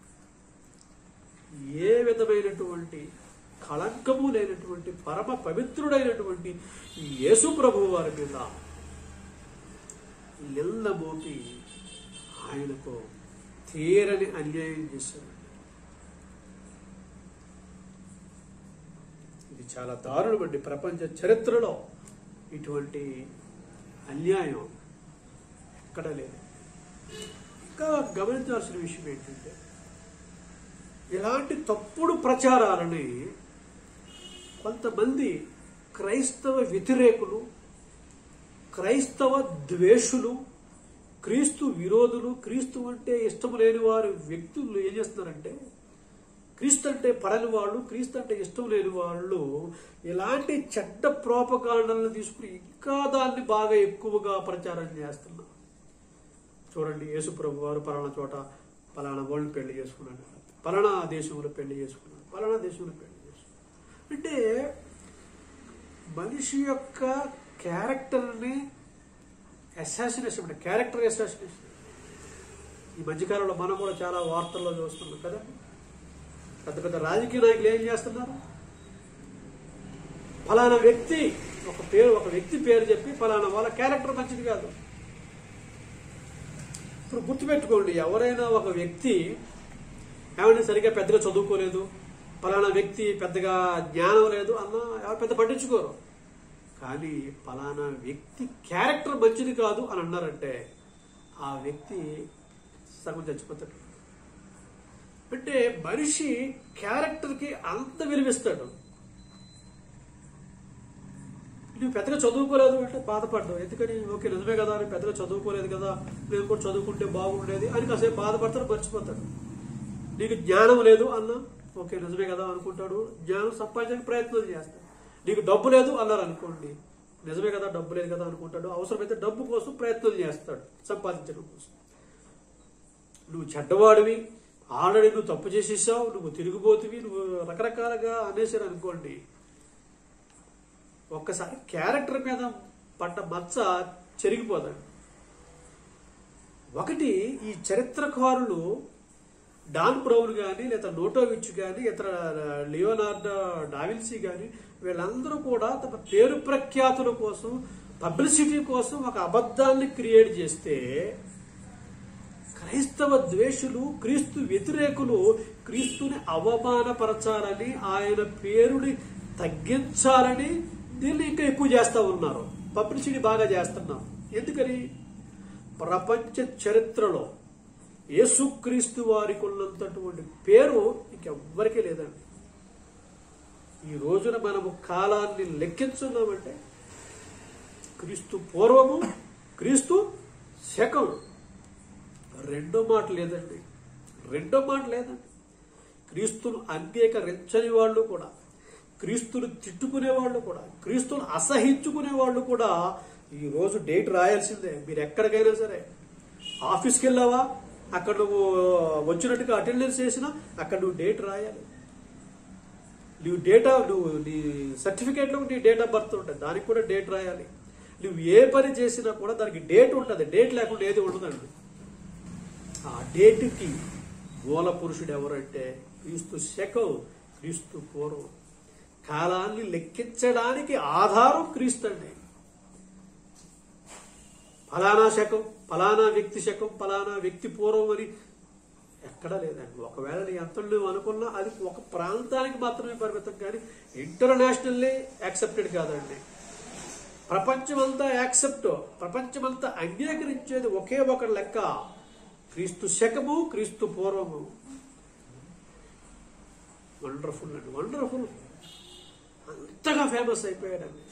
ఏ విధమైనటువంటి కళంకము లేనటువంటి పరమ పవిత్రుడైనటువంటి ఈ యేసు ప్రభు వారి మీద నిల్ల మోపి ఆయనకు తీరని అన్యాయం చేశారు ఇది చాలా దారుణమండి ప్రపంచ చరిత్రలో ఇటువంటి అన్యాయం ఎక్కడ లేదు ఇంకా గమనించాల్సిన విషయం ఏంటంటే ఇలాంటి తప్పుడు ప్రచారాలని కొంతమంది క్రైస్తవ వ్యతిరేకులు క్రైస్తవ ద్వేషులు క్రీస్తు విరోధులు క్రీస్తు అంటే ఇష్టం లేని వారు వ్యక్తులు ఏం చేస్తున్నారంటే క్రీస్తు అంటే పడని వాళ్ళు క్రీస్తు అంటే ఇష్టం లేని వాళ్ళు ఇలాంటి చెడ్డ ప్రోపకాండలను తీసుకుని ఇంకా దాన్ని బాగా ఎక్కువగా ప్రచారం చేస్తున్నారు చూడండి యేసుప్రభు వారు పలానా చోట పలానా వాళ్ళని పెళ్లి చేసుకున్నాడు పలానా దేశంలో పెళ్లి చేసుకున్నాడు పలానా దేశంలో పెళ్లి చేసుకున్నాడు అంటే మనిషి యొక్క క్యారెక్టర్ని అసాసినేషన్ అంటే క్యారెక్టర్ అసాసినేషన్ ఈ మధ్యకాలంలో మనం కూడా చాలా వార్తల్లో చూస్తున్నాం కదా పెద్ద పెద్ద రాజకీయ నాయకులు ఏం చేస్తున్నారు ఫలానా వ్యక్తి ఒక పేరు ఒక వ్యక్తి పేరు చెప్పి ఫలానా వాళ్ళ క్యారెక్టర్ మంచిది కాదు ఇప్పుడు గుర్తుపెట్టుకోండి ఎవరైనా ఒక వ్యక్తి ఏమైనా సరిగ్గా పెద్దగా చదువుకోలేదు పలానా వ్యక్తి పెద్దగా జ్ఞానం లేదు అన్న ఎవరు పెద్ద పట్టించుకోరు కానీ పలానా వ్యక్తి క్యారెక్టర్ మంచిది కాదు అని అన్నారంటే ఆ వ్యక్తి సగం చచ్చిపోతాడు అంటే మనిషి క్యారెక్టర్కి అంత విలువిస్తాడు నువ్వు పెద్దగా చదువుకోలేదు అంటే బాధపడ్డావు ఎందుకని ఓకే నిజమే కదా నేను పెద్దగా చదువుకోలేదు కదా నేను కూడా చదువుకుంటే బాగుండేది అని కాసేపు బాధపడతాడు మర్చిపోతాడు నీకు జ్ఞానం లేదు అన్న ఓకే నిజమే కదా అనుకుంటాడు జ్ఞానం సంపాదించడానికి ప్రయత్నం చేస్తాడు నీకు డబ్బు లేదు అన్నారు అనుకోండి నిజమే కదా డబ్బు లేదు కదా అనుకుంటాడు అవసరమైతే డబ్బు కోసం ప్రయత్నం చేస్తాడు సంపాదించడం కోసం నువ్వు చెడ్డవాడివి ఆల్రెడీ నువ్వు తప్పు చేసేసావు నువ్వు తిరిగిపోతివి నువ్వు రకరకాలుగా అనేసారు అనుకోండి ఒక్కసారి క్యారెక్టర్ మీద పడ్డ మచ్చ చెరిగిపోతాడు ఒకటి ఈ చరిత్రకారులు డాన్ బ్రౌన్ కానీ లేదా నోటోవిచ్ కానీ ఇతర లియోనార్డో డావిన్సీ కానీ వీళ్ళందరూ కూడా తమ పేరు ప్రఖ్యాతుల కోసం పబ్లిసిటీ కోసం ఒక అబద్ధాన్ని క్రియేట్ చేస్తే క్రైస్తవ ద్వేషులు క్రీస్తు వ్యతిరేకులు క్రీస్తుని అవమానపరచాలని ఆయన పేరుని తగ్గించాలని దీన్ని ఇంకా ఎక్కువ చేస్తా ఉన్నారు పబ్లిసిటీ బాగా చేస్తున్నారు ఎందుకని ప్రపంచ చరిత్రలో యేసుక్రీస్తు వారికి ఉన్నంతటువంటి పేరు ఇంకెవ్వరికీ లేదండి ఈ రోజున మనము కాలాన్ని లెక్కించున్నామంటే క్రీస్తు పూర్వము క్రీస్తు శకం రెండో మాట లేదండి రెండో మాట లేదండి క్రీస్తును అంగీకరించని వాళ్ళు కూడా క్రీస్తును తిట్టుకునే వాళ్ళు కూడా క్రీస్తును అసహించుకునే వాళ్ళు కూడా ఈ రోజు డేట్ రాయాల్సిందే మీరు ఎక్కడికైనా సరే ఆఫీస్కి వెళ్ళావా అక్కడ నువ్వు వచ్చినట్టుగా అటెండెన్స్ చేసినా అక్కడ నువ్వు డేట్ రాయాలి నువ్వు డేటా నువ్వు నీ సర్టిఫికేట్లో నీ డేట్ ఆఫ్ బర్త్ ఉంటుంది దానికి కూడా డేట్ రాయాలి నువ్వు ఏ పని చేసినా కూడా దానికి డేట్ ఉంటుంది డేట్ లేకుండా ఏది ఉండదండి ఆ డేట్కి మూల పురుషుడు ఎవరంటే క్రీస్తు శకం క్రీస్తు పూర్వం కాలాన్ని లెక్కించడానికి ఆధారం క్రీస్తు అండి ఫలానా శకం ఫలానా వ్యక్తి శకం ఫలానా వ్యక్తి పూర్వం అని ఎక్కడా లేదండి ఒకవేళ నీ ఎంత నువ్వు అనుకున్నా అది ఒక ప్రాంతానికి మాత్రమే పరిమితం కానీ ఇంటర్నేషనల్లీ యాక్సెప్టెడ్ కాదండి ప్రపంచమంతా యాక్సెప్ట్ ప్రపంచమంతా అంగీకరించేది ఒకే ఒక లెక్క క్రీస్తు శకము క్రీస్తు పూర్వము వండర్ఫుల్ అండి వండర్ఫుల్ అంతగా ఫేమస్ అయిపోయాడండి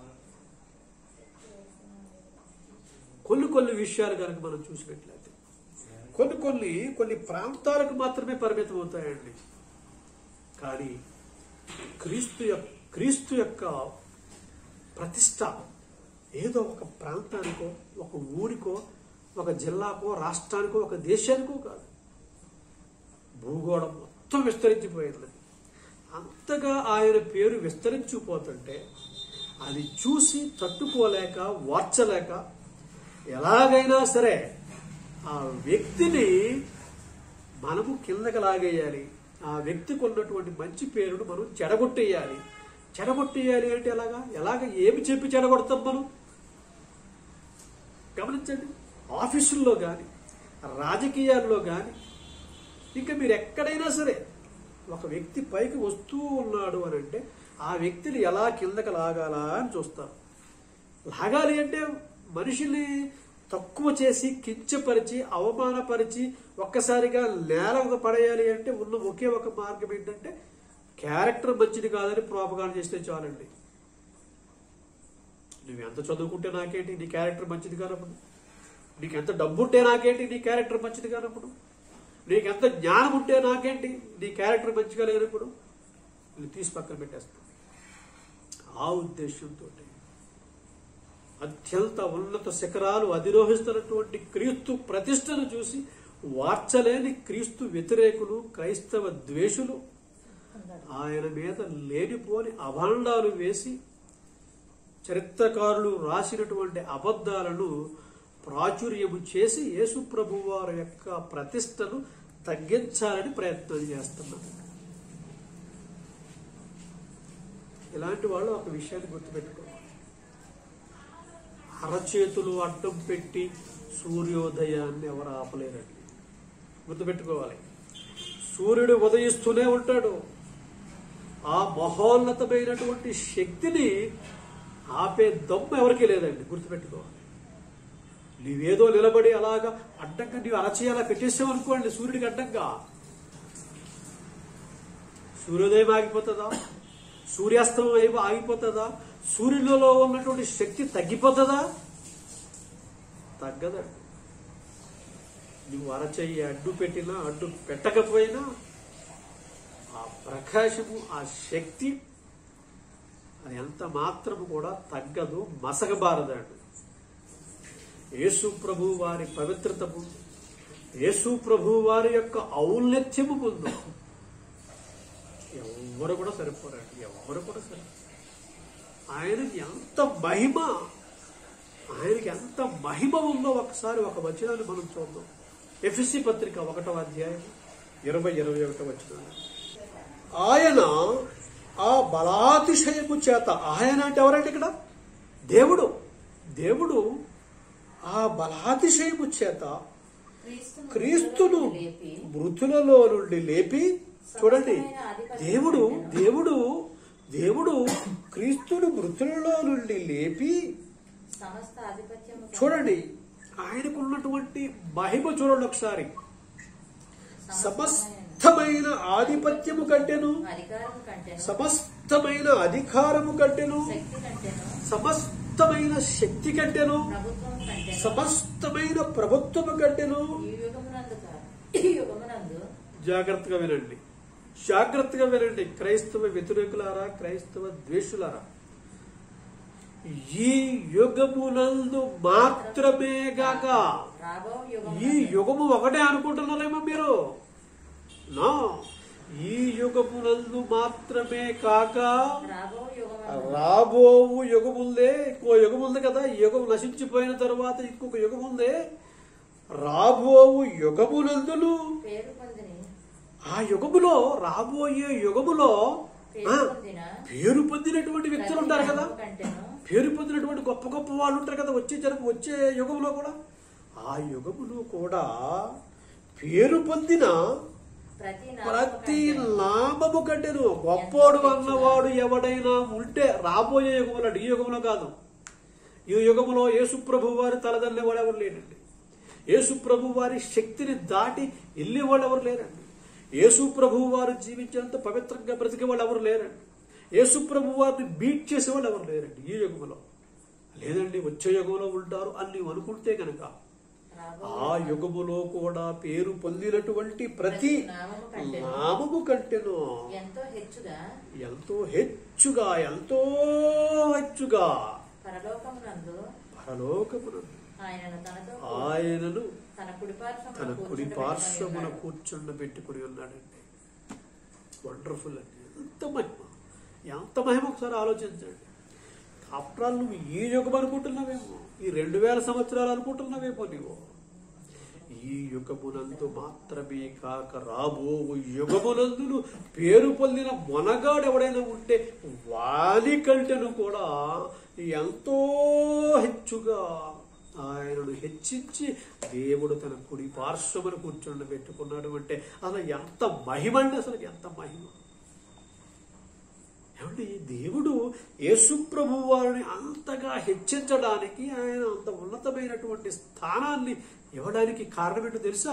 కొన్ని కొన్ని విషయాలు కనుక మనం చూసినట్లయితే కొన్ని కొన్ని కొన్ని ప్రాంతాలకు మాత్రమే పరిమితం అవుతాయండి కానీ క్రీస్తు యొక్క క్రీస్తు యొక్క ప్రతిష్ట ఏదో ఒక ప్రాంతానికో ఒక ఊరికో ఒక జిల్లాకో రాష్ట్రానికో ఒక దేశానికో కాదు భూగోళం మొత్తం విస్తరించిపోయింది అంతగా ఆయన పేరు విస్తరించిపోతుంటే అది చూసి తట్టుకోలేక వార్చలేక ఎలాగైనా సరే ఆ వ్యక్తిని మనము కిందకి లాగేయాలి ఆ వ్యక్తికి ఉన్నటువంటి మంచి పేరును మనం చెడగొట్టేయాలి చెడగొట్టేయాలి అంటే ఎలాగా ఎలాగ ఏమి చెప్పి చెడగొడతాం మనం గమనించండి ఆఫీసుల్లో కానీ రాజకీయాల్లో కానీ ఇంకా మీరు ఎక్కడైనా సరే ఒక వ్యక్తి పైకి వస్తూ ఉన్నాడు అని అంటే ఆ వ్యక్తిని ఎలా కిందకి లాగాలా అని చూస్తారు లాగాలి అంటే మనిషిని తక్కువ చేసి కించపరిచి అవమానపరిచి ఒక్కసారిగా నేల పడేయాలి అంటే ఉన్న ఒకే ఒక మార్గం ఏంటంటే క్యారెక్టర్ మంచిది కాదని ప్రోపగాండ చేస్తే చాలండి నువ్వు ఎంత చదువుకుంటే నాకేంటి నీ క్యారెక్టర్ మంచిది కానప్పుడు నీకు ఎంత డబ్బు ఉంటే నాకేంటి నీ క్యారెక్టర్ మంచిది కానప్పుడు నీకు ఎంత జ్ఞానం ఉంటే నాకేంటి నీ క్యారెక్టర్ మంచిగా లేనప్పుడు నువ్వు తీసి పక్కన పెట్టేస్తావు ఆ ఉద్దేశంతో అత్యంత ఉన్నత శిఖరాలు అధిరోహిస్తున్నటువంటి క్రీస్తు ప్రతిష్టను చూసి వార్చలేని క్రీస్తు వ్యతిరేకులు క్రైస్తవ ద్వేషులు ఆయన మీద లేనిపోని అభాండాలు వేసి చరిత్రకారులు రాసినటువంటి అబద్ధాలను ప్రాచుర్యము చేసి యేసు ప్రభు వారి యొక్క ప్రతిష్టను తగ్గించాలని ప్రయత్నం చేస్తున్నారు ఇలాంటి వాళ్ళు ఒక విషయాన్ని గుర్తుపెట్టుకోవాలి అరచేతులు అడ్డం పెట్టి సూర్యోదయాన్ని ఎవరు ఆపలేరండి గుర్తుపెట్టుకోవాలి సూర్యుడు ఉదయిస్తూనే ఉంటాడు ఆ మహోన్నతమైనటువంటి శక్తిని ఆపే దమ్ము ఎవరికీ లేదండి గుర్తుపెట్టుకోవాలి నీవేదో నిలబడి అలాగా అడ్డంగా నీవు అరచేయి అలా పెట్టేసావు అనుకోండి సూర్యుడికి అడ్డంగా సూర్యోదయం ఆగిపోతుందా సూర్యాస్తమం అయిపో ఆగిపోతుందా సూర్యులలో ఉన్నటువంటి శక్తి తగ్గిపోతుందా తగ్గదండి నువ్వు అరచెయ్యి అడ్డు పెట్టినా అడ్డు పెట్టకపోయినా ఆ ప్రకాశము ఆ శక్తి అది ఎంత మాత్రము కూడా తగ్గదు మసగబారదండి యేసు ప్రభు వారి పవిత్రతము యేసు ప్రభు వారి యొక్క ఔన్నత్యము ముందు ఎవ్వరు కూడా సరిపోరండి ఎవ్వరు కూడా సరిపోరు ఆయనకి ఎంత మహిమ ఆయనకి ఎంత మహిమ ఉందో ఒకసారి ఒక వచనాన్ని మనం చూద్దాం ఎఫ్ఎస్సి పత్రిక ఒకటో అధ్యాయం ఇరవై ఇరవై ఒకటో వచనాలు ఆయన ఆ బలాతిశయము చేత ఆయన అంటే ఎవరండి ఇక్కడ దేవుడు దేవుడు ఆ బలాతిశయము చేత క్రీస్తును లేపి మృతులలో నుండి లేపి చూడండి దేవుడు దేవుడు దేవుడు క్రీస్తును మృతులలో నుండి లేపి సమస్త ఆధిపత్యము చూడండి ఆయనకున్నటువంటి మహిమ చూడండి ఒకసారి సమస్తమైన ఆధిపత్యము కంటేను అధికారం కంటేను సమస్తమైన అధికారము కంటేను శక్తి కంటేను సమస్తమైన శక్తి కంటేను ప్రభుత్వం కంటేను సమస్తమైన ప్రభుత్వము కంటేను ఈ యుగమునందు కాదు ఈ యుగమునందు జాగ్రత్తగా వినండి జాగ్రత్తగా వినండి క్రైస్తవ వ్యతిరేకులారా క్రైస్తవ ద్వేషులారా ఈ యుగమునందు మాత్రమే గాక రాబో ఈ యుగం యుగము ఒకటే అనుకుంటున్నారేమో మీరు నా ఈ యుగమునందు మాత్రమే కాక రాబో యుగం రాబోవు యుగముందే ఇంకో యుగం ఉంది కదా ఈ యుగం నశించిపోయిన తర్వాత ఇంకొక యుగం ఉంది రాబోవు యుగమునందును పేరు పొందిని ఆ యుగములో రాబోయే యుగములో ఆ, పేరు పొందిన పేరు పొందినటువంటి వ్యక్తులు ఉంటారు కదా ప్రతి కంటేను పేరు పొందినటువంటి గొప్ప గొప్ప వాళ్ళు ఉంటారు కదా వచ్చే జనం వచ్చే యుగంలో కూడా ఆ యుగములో కూడా పేరు పొందిన ప్రతి ప్రతి నామము కంటేను గొప్పోడు అన్నవాడు ఎవడైనా ఉంటే రాబోయే యుగంలో ఈ యుగంలో కాదు ఈ యుగంలో యేసుప్రభు వారి తలదల్లేవాడు ఎవరు లేరండి యేసుప్రభు వారి శక్తిని దాటి వెళ్ళేవాళ్ళు ఎవరు లేరండి యేసుప్రభు వారు జీవించేంత పవిత్రంగా బ్రతికే వాళ్ళు ఎవరు లేరండి యేసుప్రభు వారిని బీట్ చేసేవాళ్ళు ఎవరు లేరండి ఈ యుగంలో లేదండి వచ్చే యుగంలో ఉంటారు అని నీవు అనుకుంటే గనక రాబో ఆ యుగములో కూడా పేరు పొందినటువంటి ప్రతి నామము కంటేను నామము కంటెను ఎంతో హెచ్చుగా ఎంతో హెచ్చుగా ఎంతో హెచ్చుగా పరలోకమునందు పరలోకమునందు ఆయనను తనతో ఆయనను తన కుడిపార్శ్వమున తన కుడి కూర్చుండబెట్టుకొని పార్శ్వమున ఉన్నాడు. కూర్చుండబెట్టుకుని ఉన్నాడండి వండర్ఫుల్ అండి ఎంత మహిమ ఎంత మహిమ ఒకసారి ఆలోచించండి ఆఫ్టర్ ఆల్ నువ్వు ఈ యుగం అనుకుంటున్నావేమో ఈ రెండు వేల సంవత్సరాలు అనుకుంటున్నావేమో నీవు ఈ యుగమునందు మాత్రమే కాక రాబో యుగమునందును పేరు పొందిన మొనగాడు ఎవడైనా ఉంటే వాని కంటేను కూడా ఎంతో హెచ్చుగా ఆయనను హెచ్చించి దేవుడు తన కుడి పార్శ్వమును కూర్చుండ పెట్టుకున్నాడు అంటే అసలు ఎంత మహిమ అండి అసలు ఎంత మహిమ ఏమండి దేవుడు యేసుప్రభు వారిని అంతగా హెచ్చించడానికి ఆయన అంత ఉన్నతమైనటువంటి స్థానాన్ని ఇవ్వడానికి కారణం ఏంటో తెలుసా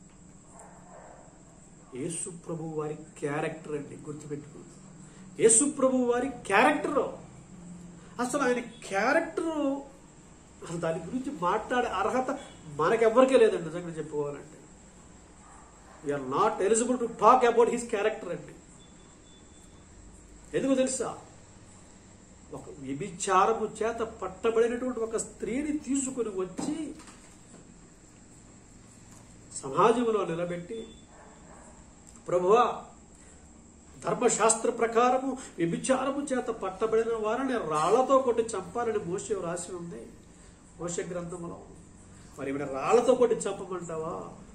యేసు ప్రభు వారి క్యారెక్టర్ అండి గుర్తుపెట్టుకోండి యేసు ప్రభు వారి క్యారెక్టర్ అసలు ఆయన క్యారెక్టర్ అసలు దాని గురించి మాట్లాడే అర్హత మనకెవ్వరికే లేదండి నిజంగా చెప్పుకోవాలంటే we are not eligible to talk about his character అండి ఎందుకు తెలుసా ఒక వ్యభిచారము చేత పట్టబడినటువంటి ఒక స్త్రీని తీసుకుని వచ్చి సమాజంలో నిలబెట్టి ప్రభువా ధర్మశాస్త్ర ప్రకారము వ్యభిచారము చేత పట్టబడిన వారిని రాళ్లతో కొట్టి చంపాలని మోసే రాసి ఉంది మోస గ్రంథంలో మరి ఈవిడ రాళ్లతో కొట్టి చంపమంటావా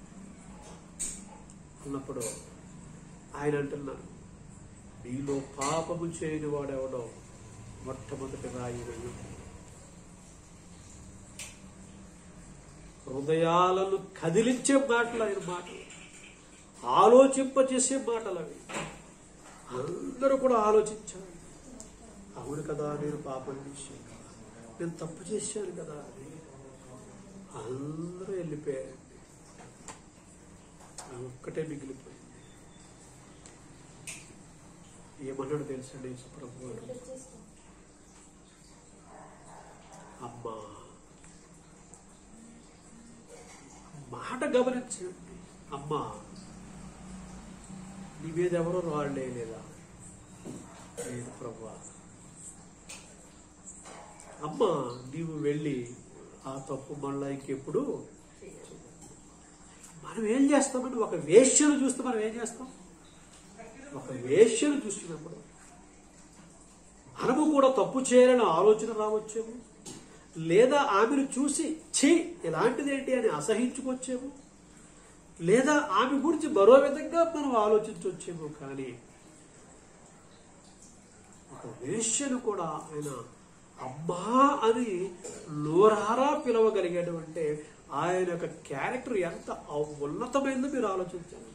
అన్నప్పుడు ఆయన అంటున్నారు నీలో పాపము చేయని వాడెవడో మొట్టమొదటి రాయి వేయు హృదయాలను కదిలించే మాటలు ఆయన మాటలు ఆలోచింపచేసే మాటలు అవి అందరూ కూడా ఆలోచించారు అవును కదా నేను పాపం చేశాను కదా నేను తప్పు చేశాను కదా అని అందరూ వెళ్ళిపోయారండి ఆమె ఒక్కటే మిగిలిపోయింది ఏమన్నాడు తెలుసండి ప్రభు గారు అమ్మా మాట గమనించండి అమ్మా నీ మీద ఎవరో రాళ్ళే లేదా లేదు ప్రభు అమ్మా నీవు వెళ్ళి ఆ తప్పు మళ్ళా ఇంకెప్పుడు మనం ఏం చేస్తామండి ఒక వేష్యను చూస్తే మనం ఏం చేస్తాం ఒక వేష్యను చూసినప్పుడు మనము కూడా తప్పు చేయాలని ఆలోచన రావచ్చేమో లేదా ఆమెను చూసి ఛీ ఇలాంటిదేంటి అని అసహించుకొచ్చేమో లేదా ఆమె గురించి మరో విధంగా మనం ఆలోచించవచ్చేమో కానీ ఒక వేష్యను కూడా ఆయన అమ్మా అని నోరారా పిలవగలిగేటువంటి ఆయన యొక్క క్యారెక్టర్ ఎంత ఉన్నతమైందో మీరు ఆలోచించండి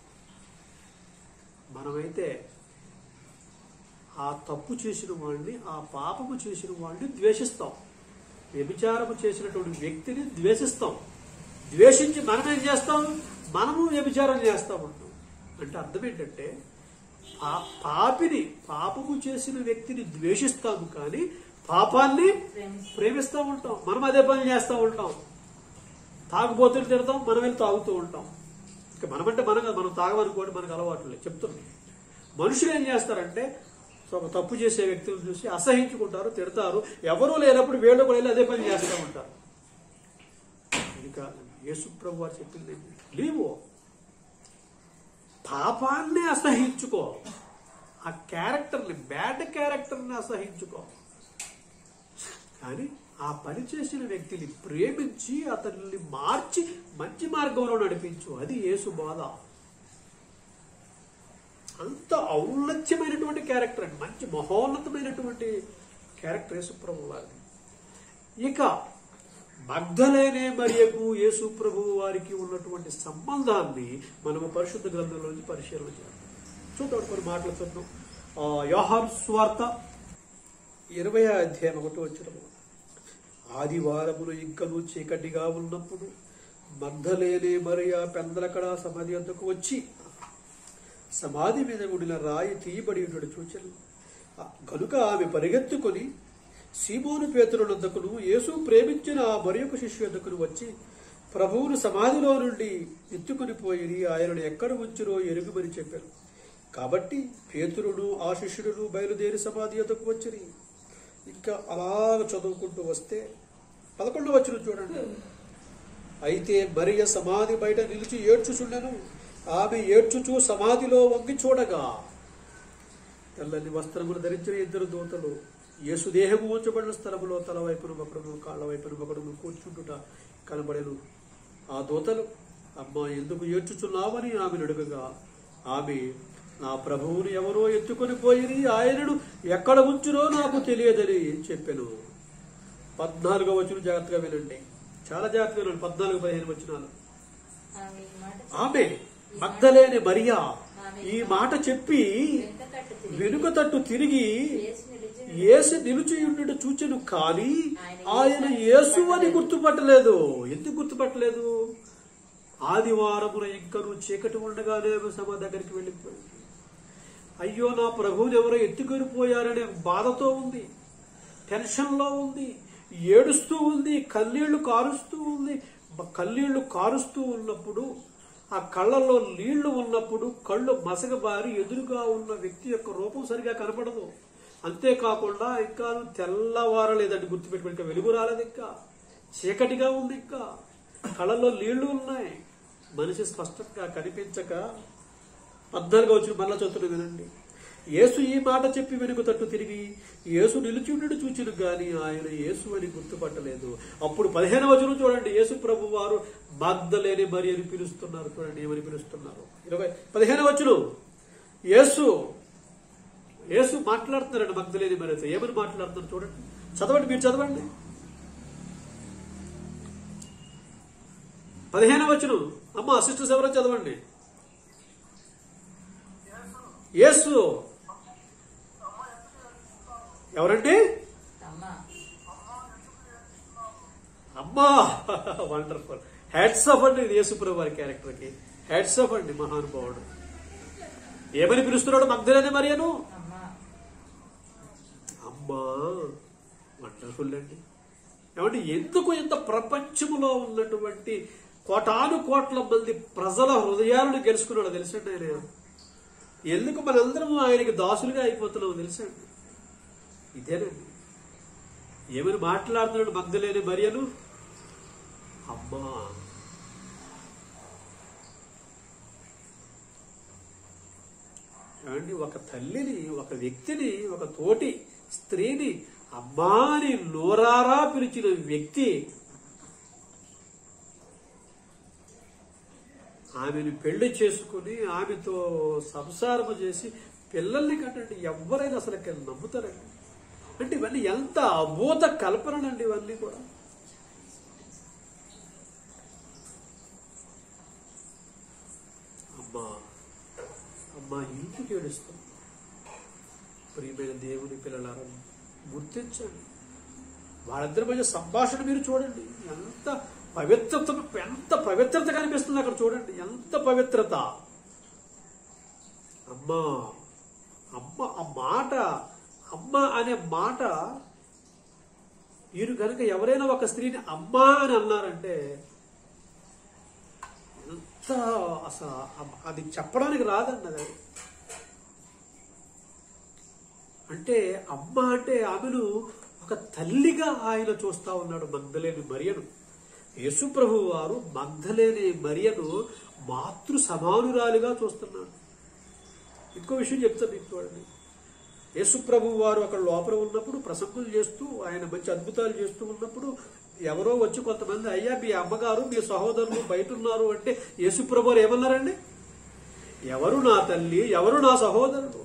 మనమైతే ఆ తప్పు చేసిన వాడిని ఆ పాపము చేసిన వాడిని ద్వేషిస్తాం వ్యభిచారము చేసినటువంటి వ్యక్తిని ద్వేషిస్తాం ద్వేషించి మనం ఏం చేస్తాం మనము వ్యభిచారం చేస్తా ఉంటాం అంటే అర్థం ఏంటంటే ఆ పాపిని పాపము చేసిన వ్యక్తిని ద్వేషిస్తాము కానీ పాపాన్ని ప్రేమిస్తాం. ప్రేమిస్తూ ఉంటాం మనం అదే పని చేస్తూ ఉంటాం తాగుబోతులు తిడతాం మనం వెళ్ళి తాగుతూ ఉంటాం ఇక మనమంటే మనం కాదు, మనం తాగమనుకోండి మనకు అలవాటు లేదు చెప్తున్నాం మనుషులు ఏం చేస్తారంటే సో ఒక తప్పు చేసే వ్యక్తులను చూసి అసహించుకుంటారు తిడతారు ఎవరూ లేనప్పుడు వీళ్ళు కూడా వెళ్ళి అదే పని చేస్తూ ఉంటారు ఇంకా యేసుప్రభు వారు చెప్పింది ఏంటి? లీవు పాపాన్ని అసహించుకో ఆ క్యారెక్టర్ని బ్యాడ్ క్యారెక్టర్ని అసహించుకో కానీ ఆ పని చేసిన వ్యక్తిని ప్రేమించి అతన్ని మార్చి మంచి మార్గంలో నడిపించు అది యేసు బాధ అంత ఔన్నత్యమైనటువంటి క్యారెక్టర్ అండి మంచి మహోన్నతమైనటువంటి క్యారెక్టర్ యేసుప్రభు వారిది ఇక మగ్ధలేనే మరియకు యేసుప్రభు వారికి ఉన్నటువంటి సంబంధాన్ని మనము పరిశుద్ధ గ్రంథంలో నుంచి పరిశీలన చేద్దాం చూద్దాం కొన్ని మాటలు చూద్దాం ఆ, యోహాను స్వార్త ఇరవై అధ్యాయం ఒకటి వచ్చిన ఆదివారములు ఇంకను చీకటిగా ఉన్నప్పుడు మగ్ధలేనే మరియా పెందలకడ సమాధి వద్దకు వచ్చి సమాధి మీద ఉండిన రాయి తీయబడి ఉండడు చూచను కనుక ఆమె పరిగెత్తుకొని సీమోను పేతురునందుకును యేసు ప్రేమించిన ఆ మరి యొక్క శిష్యునందుకును వచ్చి ప్రభువును సమాధిలో నుండి ఎత్తుకుని పోయి ఆయనను ఎక్కడ ఉంచిరో ఎరుగుమని చెప్పారు కాబట్టి పేతురును ఆ శిష్యుడును బయలుదేరి సమాధి యొద్దకు వచ్చిరి ఇంకా అలాగ చదువుకుంటూ వస్తే పదకొండు వచ్చిన చూడండి అయితే మరియ సమాధి బయట నిలిచి ఏడ్చుచుండెను ఆమె ఏడ్చుచూ సమాధిలో వంగి చూడగా తెల్లని వస్త్రములు ధరించిన ఇద్దరు దూతలు యేసు దేహము ఉంచబడిన స్థలములో తల వైపును ఒకడును కాళ్ళ వైపును ఒకడును కూర్చుంటుట కనబడెను ఆ దూతలు అమ్మా ఎందుకు ఏడ్చుచున్నావని ఆమెను అడుగగా ఆమె నా ప్రభువుని ఎవరో ఎత్తుకొని పోయి ఆయనను ఎక్కడ ఉంచురో నాకు తెలియదని చెప్పాను పద్నాలుగో వచ్చిన జాగ్రత్తగా వినండి చాలా జాగ్రత్తగా వినండి పద్నాలుగు పదిహేను వచ్చినాలు ఆమె ఈ మాట ఆమె మగ్ధలేని మరియా ఈ మాట చెప్పి వెనుక తట్టు తిరిగి వెనుక తట్టు తిరిగి యేసు నిలిచి యేసు నిలుచుయుండుట చూచెను కానీ ఆయన యేసు అని గుర్తుపట్టలేదు ఎందుకు గుర్తుపట్టలేదు ఆదివారమున ఇంకను చీకటి ఉండగానే సమ దగ్గరికి వెళ్ళిపోయింది అయ్యో నా ప్రభువుని ఎవరో ఎత్తుకొని పోయారనే బాధతో ఉంది టెన్షన్లో ఉంది ఏడుస్తూ ఉంది కన్నీళ్లు కారుస్తూ ఉంది బ- కన్నీళ్లు కారుస్తూ ఉన్నప్పుడు ఆ కళ్ళల్లో నీళ్లు ఉన్నప్పుడు కళ్ళు మసగబారి ఎదురుగా ఉన్న వ్యక్తి యొక్క రూపం సరిగా కనపడదు అంతేకాకుండా ఇంకా తెల్లవారలేదండి గుర్తుపెట్టుకుని ఇంకా వెలుగు రాలేదు ఇంకా చీకటిగా ఉంది ఇంకా కళ్ళల్లో నీళ్లు ఉన్నాయి మనిషి స్పష్టంగా కనిపించక పద్నాలుగు వచ్చిన మళ్ళా చదువుతున్న వినండి యేసు ఈ మాట చెప్పి వెనుక తట్టు తిరిగి యేసు నిలుచుండు చూచిను గాని ఆయన యేసు అని గుర్తుపట్టలేదు అప్పుడు పదిహేను వచనం చూడండి యేసు ప్రభు వారు మగ్ధలేని మరి అని పిలుస్తున్నారు చూడండి ఏమని పిలుస్తున్నారు ఇరవై పదిహేను వచనం యేసు యేసు మాట్లాడుతున్నారండి మగ్ధలేని మరి అయితే ఏమని మాట్లాడుతున్నారు చూడండి చదవండి మీరు చదవండి పదిహేను వచ్చును అమ్మ సిస్టర్స్ ఎవరో చదవండి యేసు ఎవరండి అమ్మా అమ్మా వండర్ఫుల్ హ్యాట్స్ ఆఫ్ అండి యేసుప్రభు వారి క్యారెక్టర్కి హ్యాట్స్ ఆఫ్ అండి మహానుభావుడు ఏమని పిలుస్తున్నాడు మగ్ధులని మరియను అమ్మా అమ్మా వండర్ఫుల్ అండి ఏమంటే ఎందుకు ఇంత ప్రపంచంలో ఉన్నటువంటి కోటాను కోట్ల మంది ప్రజల హృదయాలను గెలుచుకున్నాడో తెలుసండి ఆయన ఎందుకు మనందరం ఆయనకి దాసులుగా అయిపోతున్నాం తెలుసండి ఇదేనండి ఏమని మాట్లాడుతున్నాడు మగ్ధలేని మరియను అమ్మా ఏమండి ఒక తల్లిని ఒక వ్యక్తిని ఒక తోటి స్త్రీని అమ్మాని నోరారా పిలిచిన వ్యక్తి ఆమెను పెళ్లి చేసుకుని ఆమెతో సంసారము చేసి పిల్లల్ని కంటే ఎవరైనా అసలు ఇక్కడ నమ్ముతారండి అంటే ఇవన్నీ ఎంత అభూత కల్పనలండి ఇవన్నీ కూడా అమ్మా అమ్మా ఇంటికి ఏడుస్తాం ప్రియమైన దేవుని పిల్లలారా గుర్తించండి వాళ్ళిద్దరి మధ్య సంభాషణ మీరు చూడండి ఎంత పవిత్రత ఎంత పవిత్రత కనిపిస్తుంది అక్కడ చూడండి ఎంత పవిత్రత అమ్మా అమ్మ ఆ మాట అమ్మ అనే మాట వీరు కనుక ఎవరైనా ఒక స్త్రీని అమ్మ అని అన్నారంటే ఎంత అసలు అ- అది చెప్పడానికి రాదండి అది అంటే అమ్మ అంటే ఆమెను ఒక తల్లిగా ఆయన చూస్తా ఉన్నాడు మగ్ధలేని మరియను యేసుప్రభు వారు మగ్ధలేని మరియను మాతృ సమానురాలిగా చూస్తున్నాడు ఇంకో విషయం చెప్తాను మీకు చూడండి యేసుప్రభు వారు అక్కడ లోపల ఉన్నప్పుడు ప్రసంగులు చేస్తూ ఆయన మంచి అద్భుతాలు చేస్తూ ఉన్నప్పుడు ఎవరో వచ్చి కొంతమంది అయ్యా మీ అమ్మగారు మీ సహోదరులు బయట ఉన్నారు అంటే యేసుప్రభు వారు ఏమన్నారండి ఎవరు నా తల్లి ఎవరు నా సహోదరుడు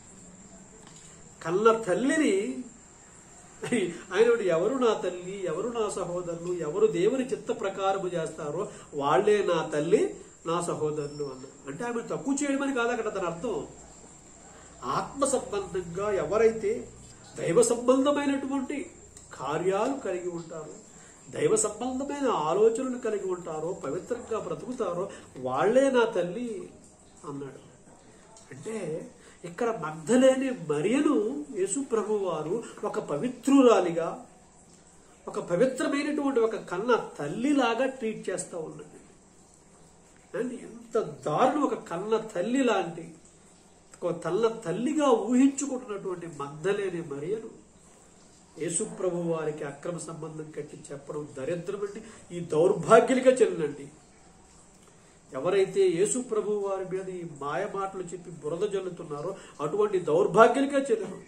కన్న తల్లిని ఆయన ఎవరు నా తల్లి ఎవరు నా సహోదరులు ఎవరు దేవుని చిత్త ప్రకారము చేస్తారో వాళ్లే నా తల్లి నా సహోదరులు అన్న అంటే ఆమె తక్కువ చేయడమని కాదు అక్కడ తన అర్థం ఆత్మ సంబంధంగా ఎవరైతే దైవ సంబంధమైనటువంటి కార్యాలు కలిగి ఉంటారో దైవ సంబంధమైన ఆలోచనలు కలిగి ఉంటారో పవిత్రంగా బ్రతుకుతారో వాళ్లే నా తల్లి అన్నాడు అంటే ఇక్కడ మగ్ధలేని మరియను యేసు ప్రభు వారు ఒక పవిత్రురాలిగా ఒక పవిత్రమైనటువంటి ఒక కన్న తల్లిలాగా ట్రీట్ చేస్తా ఉన్నాడు అండ్ ఎంత దారుణం ఒక కన్న తల్లి లాంటి ఒక తల్ల తల్లిగా ఊహించుకుంటున్నటువంటి మగ్ధలేని మరియను యేసుప్రభు వారికి అక్రమ సంబంధం కట్టి చెప్పడం దరిద్రం అండి ఈ దౌర్భాగ్యులుగా చెల్లినండి ఎవరైతే యేసు ప్రభు వారి మీద ఈ మాయ మాటలు చెప్పి బురద జల్లుతున్నారో అటువంటి దౌర్భాగ్యులుగా చెల్లరు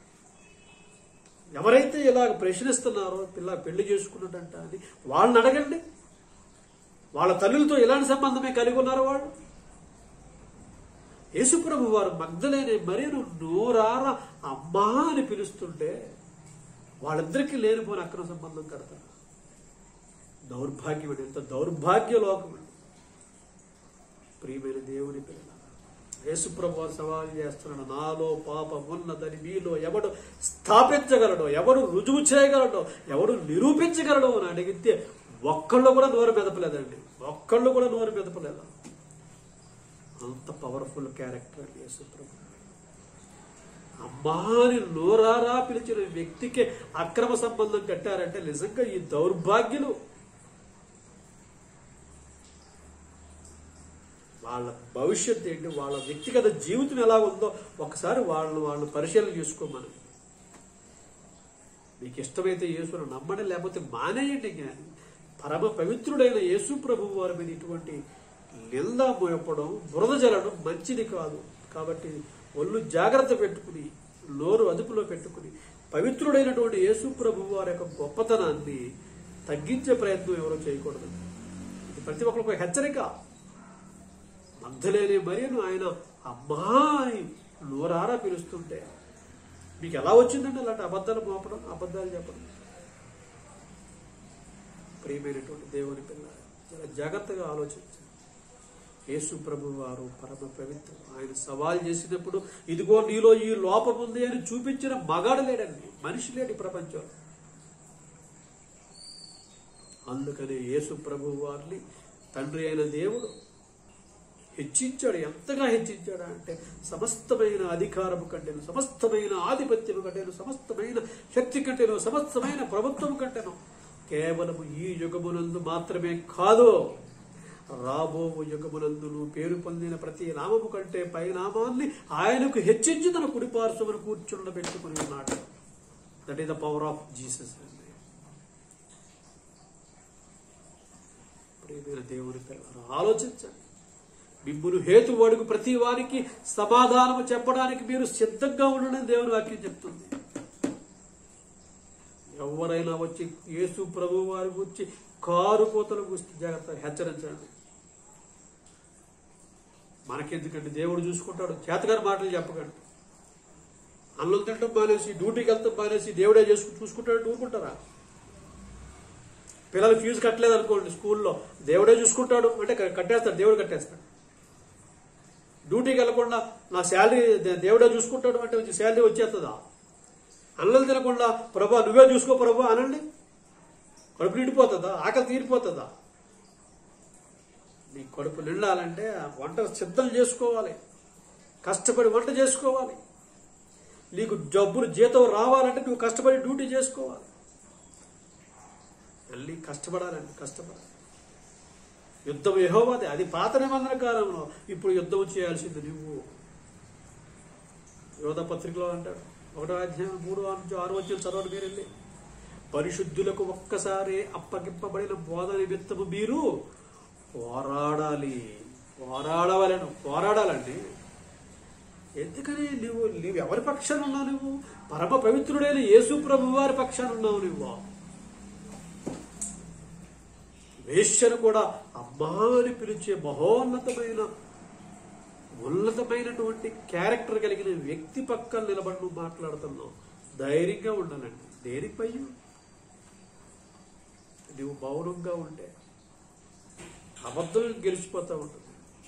ఎవరైతే ఇలాగ ప్రశ్నిస్తున్నారో పిల్ల పెళ్లి చేసుకున్నదంట అని వాళ్ళని అడగండి వాళ్ళ తల్లులతో ఎలాంటి సంబంధమే కలిగి ఉన్నారో వాళ్ళు యేసుప్రభు వారు మగ్ధలేని మరియను నోరార అమ్మా అని పిలుస్తుంటే వాళ్ళిద్దరికీ లేనిపోని అక్రమ సంబంధం కడతారు దౌర్భాగ్యం అండి ఎంత దౌర్భాగ్య లోకం అండి ప్రియమైన దేవుని పిల్లల యేసుప్రభు వారు సవాల్ చేస్తున్నాడు నాలో పాపం ఉన్నదని మీలో ఎవడు స్థాపించగలడో ఎవడు రుజువు చేయగలడో ఎవడు నిరూపించగలడో అని అడిగితే ఒక్కళ్ళు కూడా నోరు మెదపలేదండి ఒక్కళ్ళు కూడా నోరు మెదపలేదు అంత పవర్ఫుల్ క్యారెక్టర్ అండి యేసుప్రభు అమ్మాని నోరారా పిలిచిన వ్యక్తికి అక్రమ సంబంధం కట్టారంటే నిజంగా ఈ దౌర్భాగ్యులు వాళ్ళ భవిష్యత్ ఏంటి వాళ్ళ వ్యక్తిగత జీవితం ఎలా ఉందో ఒకసారి వాళ్ళని వాళ్ళు పరిశీలన చేసుకోమని మీకు ఇష్టమైతే యేసును నమ్మండి లేకపోతే మానేయండి ఇంకా. పరమ పవిత్రుడైన యేసు ప్రభు వారి మీద ఇటువంటి నింద మోయపడం బురద జల్లడం మంచిది కాదు కాబట్టి ఒళ్ళు జాగ్రత్త పెట్టుకుని నోరు అదుపులో పెట్టుకుని పవిత్రుడైనటువంటి యేసు ప్రభు వారి యొక్క గొప్పతనాన్ని తగ్గించే ప్రయత్నం ఎవరో చేయకూడదు ఇది ప్రతి ఒక్కరికి ఒక హెచ్చరిక మగ్ధలేని మరియను ఆయన అమ్మా అని నోరారా పిలుస్తుంటే మీకు ఎలా వచ్చిందండి అలాంటి అబద్ధాలు మోపడం అబద్ధాలు చెప్పడం ప్రియమైనటువంటి దేవుని పిల్ల చాలా జాగ్రత్తగా ఆలోచించండి యేసు ప్రభు వారు పరమ పవిత్రం ఆయన సవాల్ చేసినప్పుడు ఇదిగో నీలో ఈ లోపం ఉంది అని చూపించిన మగాడు లేడండి మనిషి లేడు ఈ ప్రపంచంలో అందుకనే యేసు ప్రభు వారిని తండ్రి అయిన దేవుడు హెచ్చించాడు ఎంతగా హెచ్చించాడు అంటే సమస్తమైన అధికారము కంటేను సమస్తమైన ఆధిపత్యము కంటేను సమస్తమైన శక్తి కంటేను సమస్తమైన ప్రభుత్వం కంటేను కేవలము ఈ యుగమునందు మాత్రమే కాదు రాబో యుగమునందును పేరు పొందిన ప్రతి నామము కంటే పై నామాన్ని ఆయనకు హెచ్చించి తన కుడిపార్శ్వమును కూర్చుండ పెట్టుకుని ఉన్నాడు that is the power of Jesus అండి ప్రియమైన దేవుని పిల్లలు ఆలోచించండి మిమ్మును హేతువాడుకు ప్రతి వారికి సమాధానము చెప్పడానికి మీరు సిద్ధంగా ఉండడం దేవుని వాక్యం చెప్తుంది ఎవరైనా వచ్చి యేసు ప్రభు వారి గురించి కారు కోతల గురించి జాగ్రత్త హెచ్చరించండి మనకెందుకంటే దేవుడు చూసుకుంటాడు చేతగారి మాటలు చెప్పకండి అన్నం తింటాం మానేసి డ్యూటీకి వెళ్తాం మానేసి దేవుడే చేసుకు చూసుకుంటాడు ఊరుకుంటారా పిల్లలు ఫీజు కట్టలేదు అనుకోండి స్కూల్లో దేవుడే చూసుకుంటాడు అంటే క- కట్టేస్తాడు దేవుడు కట్టేస్తాడు డ్యూటీకి వెళ్ళకుండా నా శాలరీ దేవుడే చూసుకుంటాడు అంటే శాలరీ వచ్చేస్తుందా అన్నం తినకుండా ప్రభా నువ్వే చూసుకో ప్రభా అనండి కడుపు నిండిపోతుందా ఆకలి తీరిపోతుందా నీ కడుపు నిండాలంటే ఆ వంట సిద్ధం చేసుకోవాలి కష్టపడి వంట చేసుకోవాలి నీకు జబ్బులు జీతం రావాలంటే నువ్వు కష్టపడి డ్యూటీ చేసుకోవాలి మళ్ళీ కష్టపడాలండి కష్టపడాలి యుద్ధం యెహోవాదే అది పాత నిబంధన కాలంలో ఇప్పుడు యుద్ధం చేయాల్సింది నువ్వు యోధ పత్రికలో అంటాడు ఒకటో అధ్యాయం మూడు నుంచి ఆరు వచ్చి చదవండి మీరు వెళ్ళి పరిశుద్ధులకు ఒక్కసారి అప్పగింపబడిన బోధ నిమిత్తము మీరు పోరాడాలి పోరాడవలను పోరాడాలండి ఎందుకని నువ్వు నువ్వు ఎవరి పక్షాన ఉన్నావు నువ్వు పరమ పవిత్రుడైన యేసు ప్రభు వారి పక్షాన ఉన్నావు నువ్వు వేశ్యను కూడా అమ్మా అని పిలిచే మహోన్నతమైన ఉన్నతమైనటువంటి క్యారెక్టర్ కలిగిన వ్యక్తి పక్కన నిలబడి నువ్వు మాట్లాడుతున్నావు ధైర్యంగా ఉండాలండి దేనికి భయం నువ్వు మౌనంగా ఉంటే అబద్ధం గెలిచిపోతా ఉంటుంది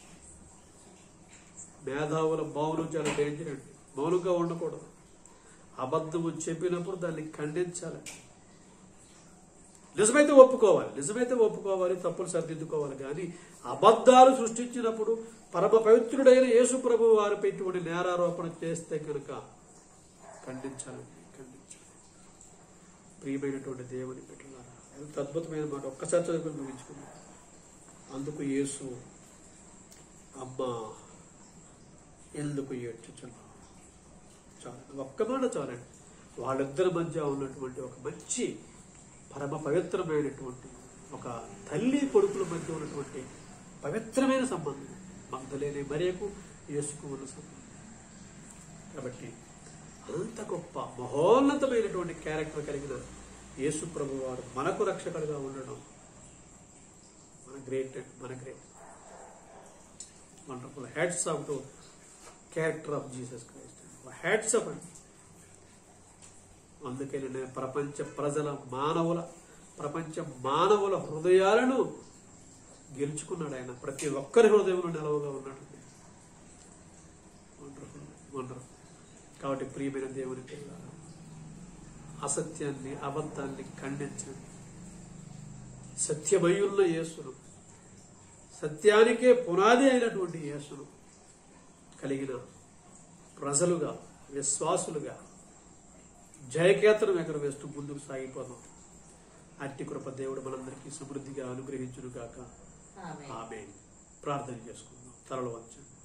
మేధావుల మౌనం చాలా డేంజర్ అండి మౌనంగా ఉండకూడదు అబద్ధము చెప్పినప్పుడు దాన్ని ఖండించాలి నిజమైతే ఒప్పుకోవాలి నిజమైతే ఒప్పుకోవాలి తప్పులు సరిదిద్దుకోవాలి కానీ అబద్ధాలు సృష్టించినప్పుడు పరమ పవిత్రుడైన యేసు ప్రభు వారిపై ఇటువంటి నేరారోపణ చేస్తే కనుక ఖండించాలండి ఖండించాలి ప్రియమైనటువంటి దేవుని పెట్టినారా ఎంత అద్భుతమైన మాట ఒక్కసారి చదువుకుని ముగించుకున్నాం అందుకు యేసు అమ్మా ఎందుకు ఏడ్చుచున్నావు చాలు ఒక్క మాట చాలండి వాళ్ళిద్దరి మధ్య ఉన్నటువంటి ఒక మంచి పరమ పవిత్రమైనటువంటి ఒక తల్లి కొడుకుల మధ్య ఉన్నటువంటి పవిత్రమైన సంబంధం మగ్ధలేని మరియకు యేసుకు ఉన్న సంబంధం కాబట్టి అంత గొప్ప మహోన్నతమైనటువంటి క్యారెక్టర్ కలిగిన యేసు ప్రభు వారు మనకు రక్షకుడుగా ఉండడం మన గ్రేట్ మన great wonderful hats off to character of Jesus Christ hats off అండి అందుకని నేను ప్రపంచ ప్రజల మానవుల ప్రపంచ మానవుల హృదయాలను గెలుచుకున్నాడు ఆయన ప్రతి ఒక్కరి హృదయంలో నిలవగా ఉన్నాడు వండర్ఫుల్ వండర్ఫుల్ కాబట్టి ప్రియమైన దేవుని పిల్లలారా, అసత్యాన్ని అబద్ధాన్ని ఖండించండి సత్యమయున్న యేసును సత్యానికే పునాది అయినటువంటి యేసును కలిగిన ప్రజలుగా విశ్వాసులుగా జయకేతనం ఎగరవేస్తూ ముందుకు సాగిపోదాం అట్టి కృప దేవుడు మనందరికీ సమృద్ధిగా అనుగ్రహించును గాక ఆమె ఆమె ప్రార్థన చేసుకుందాం తలలు వంచండి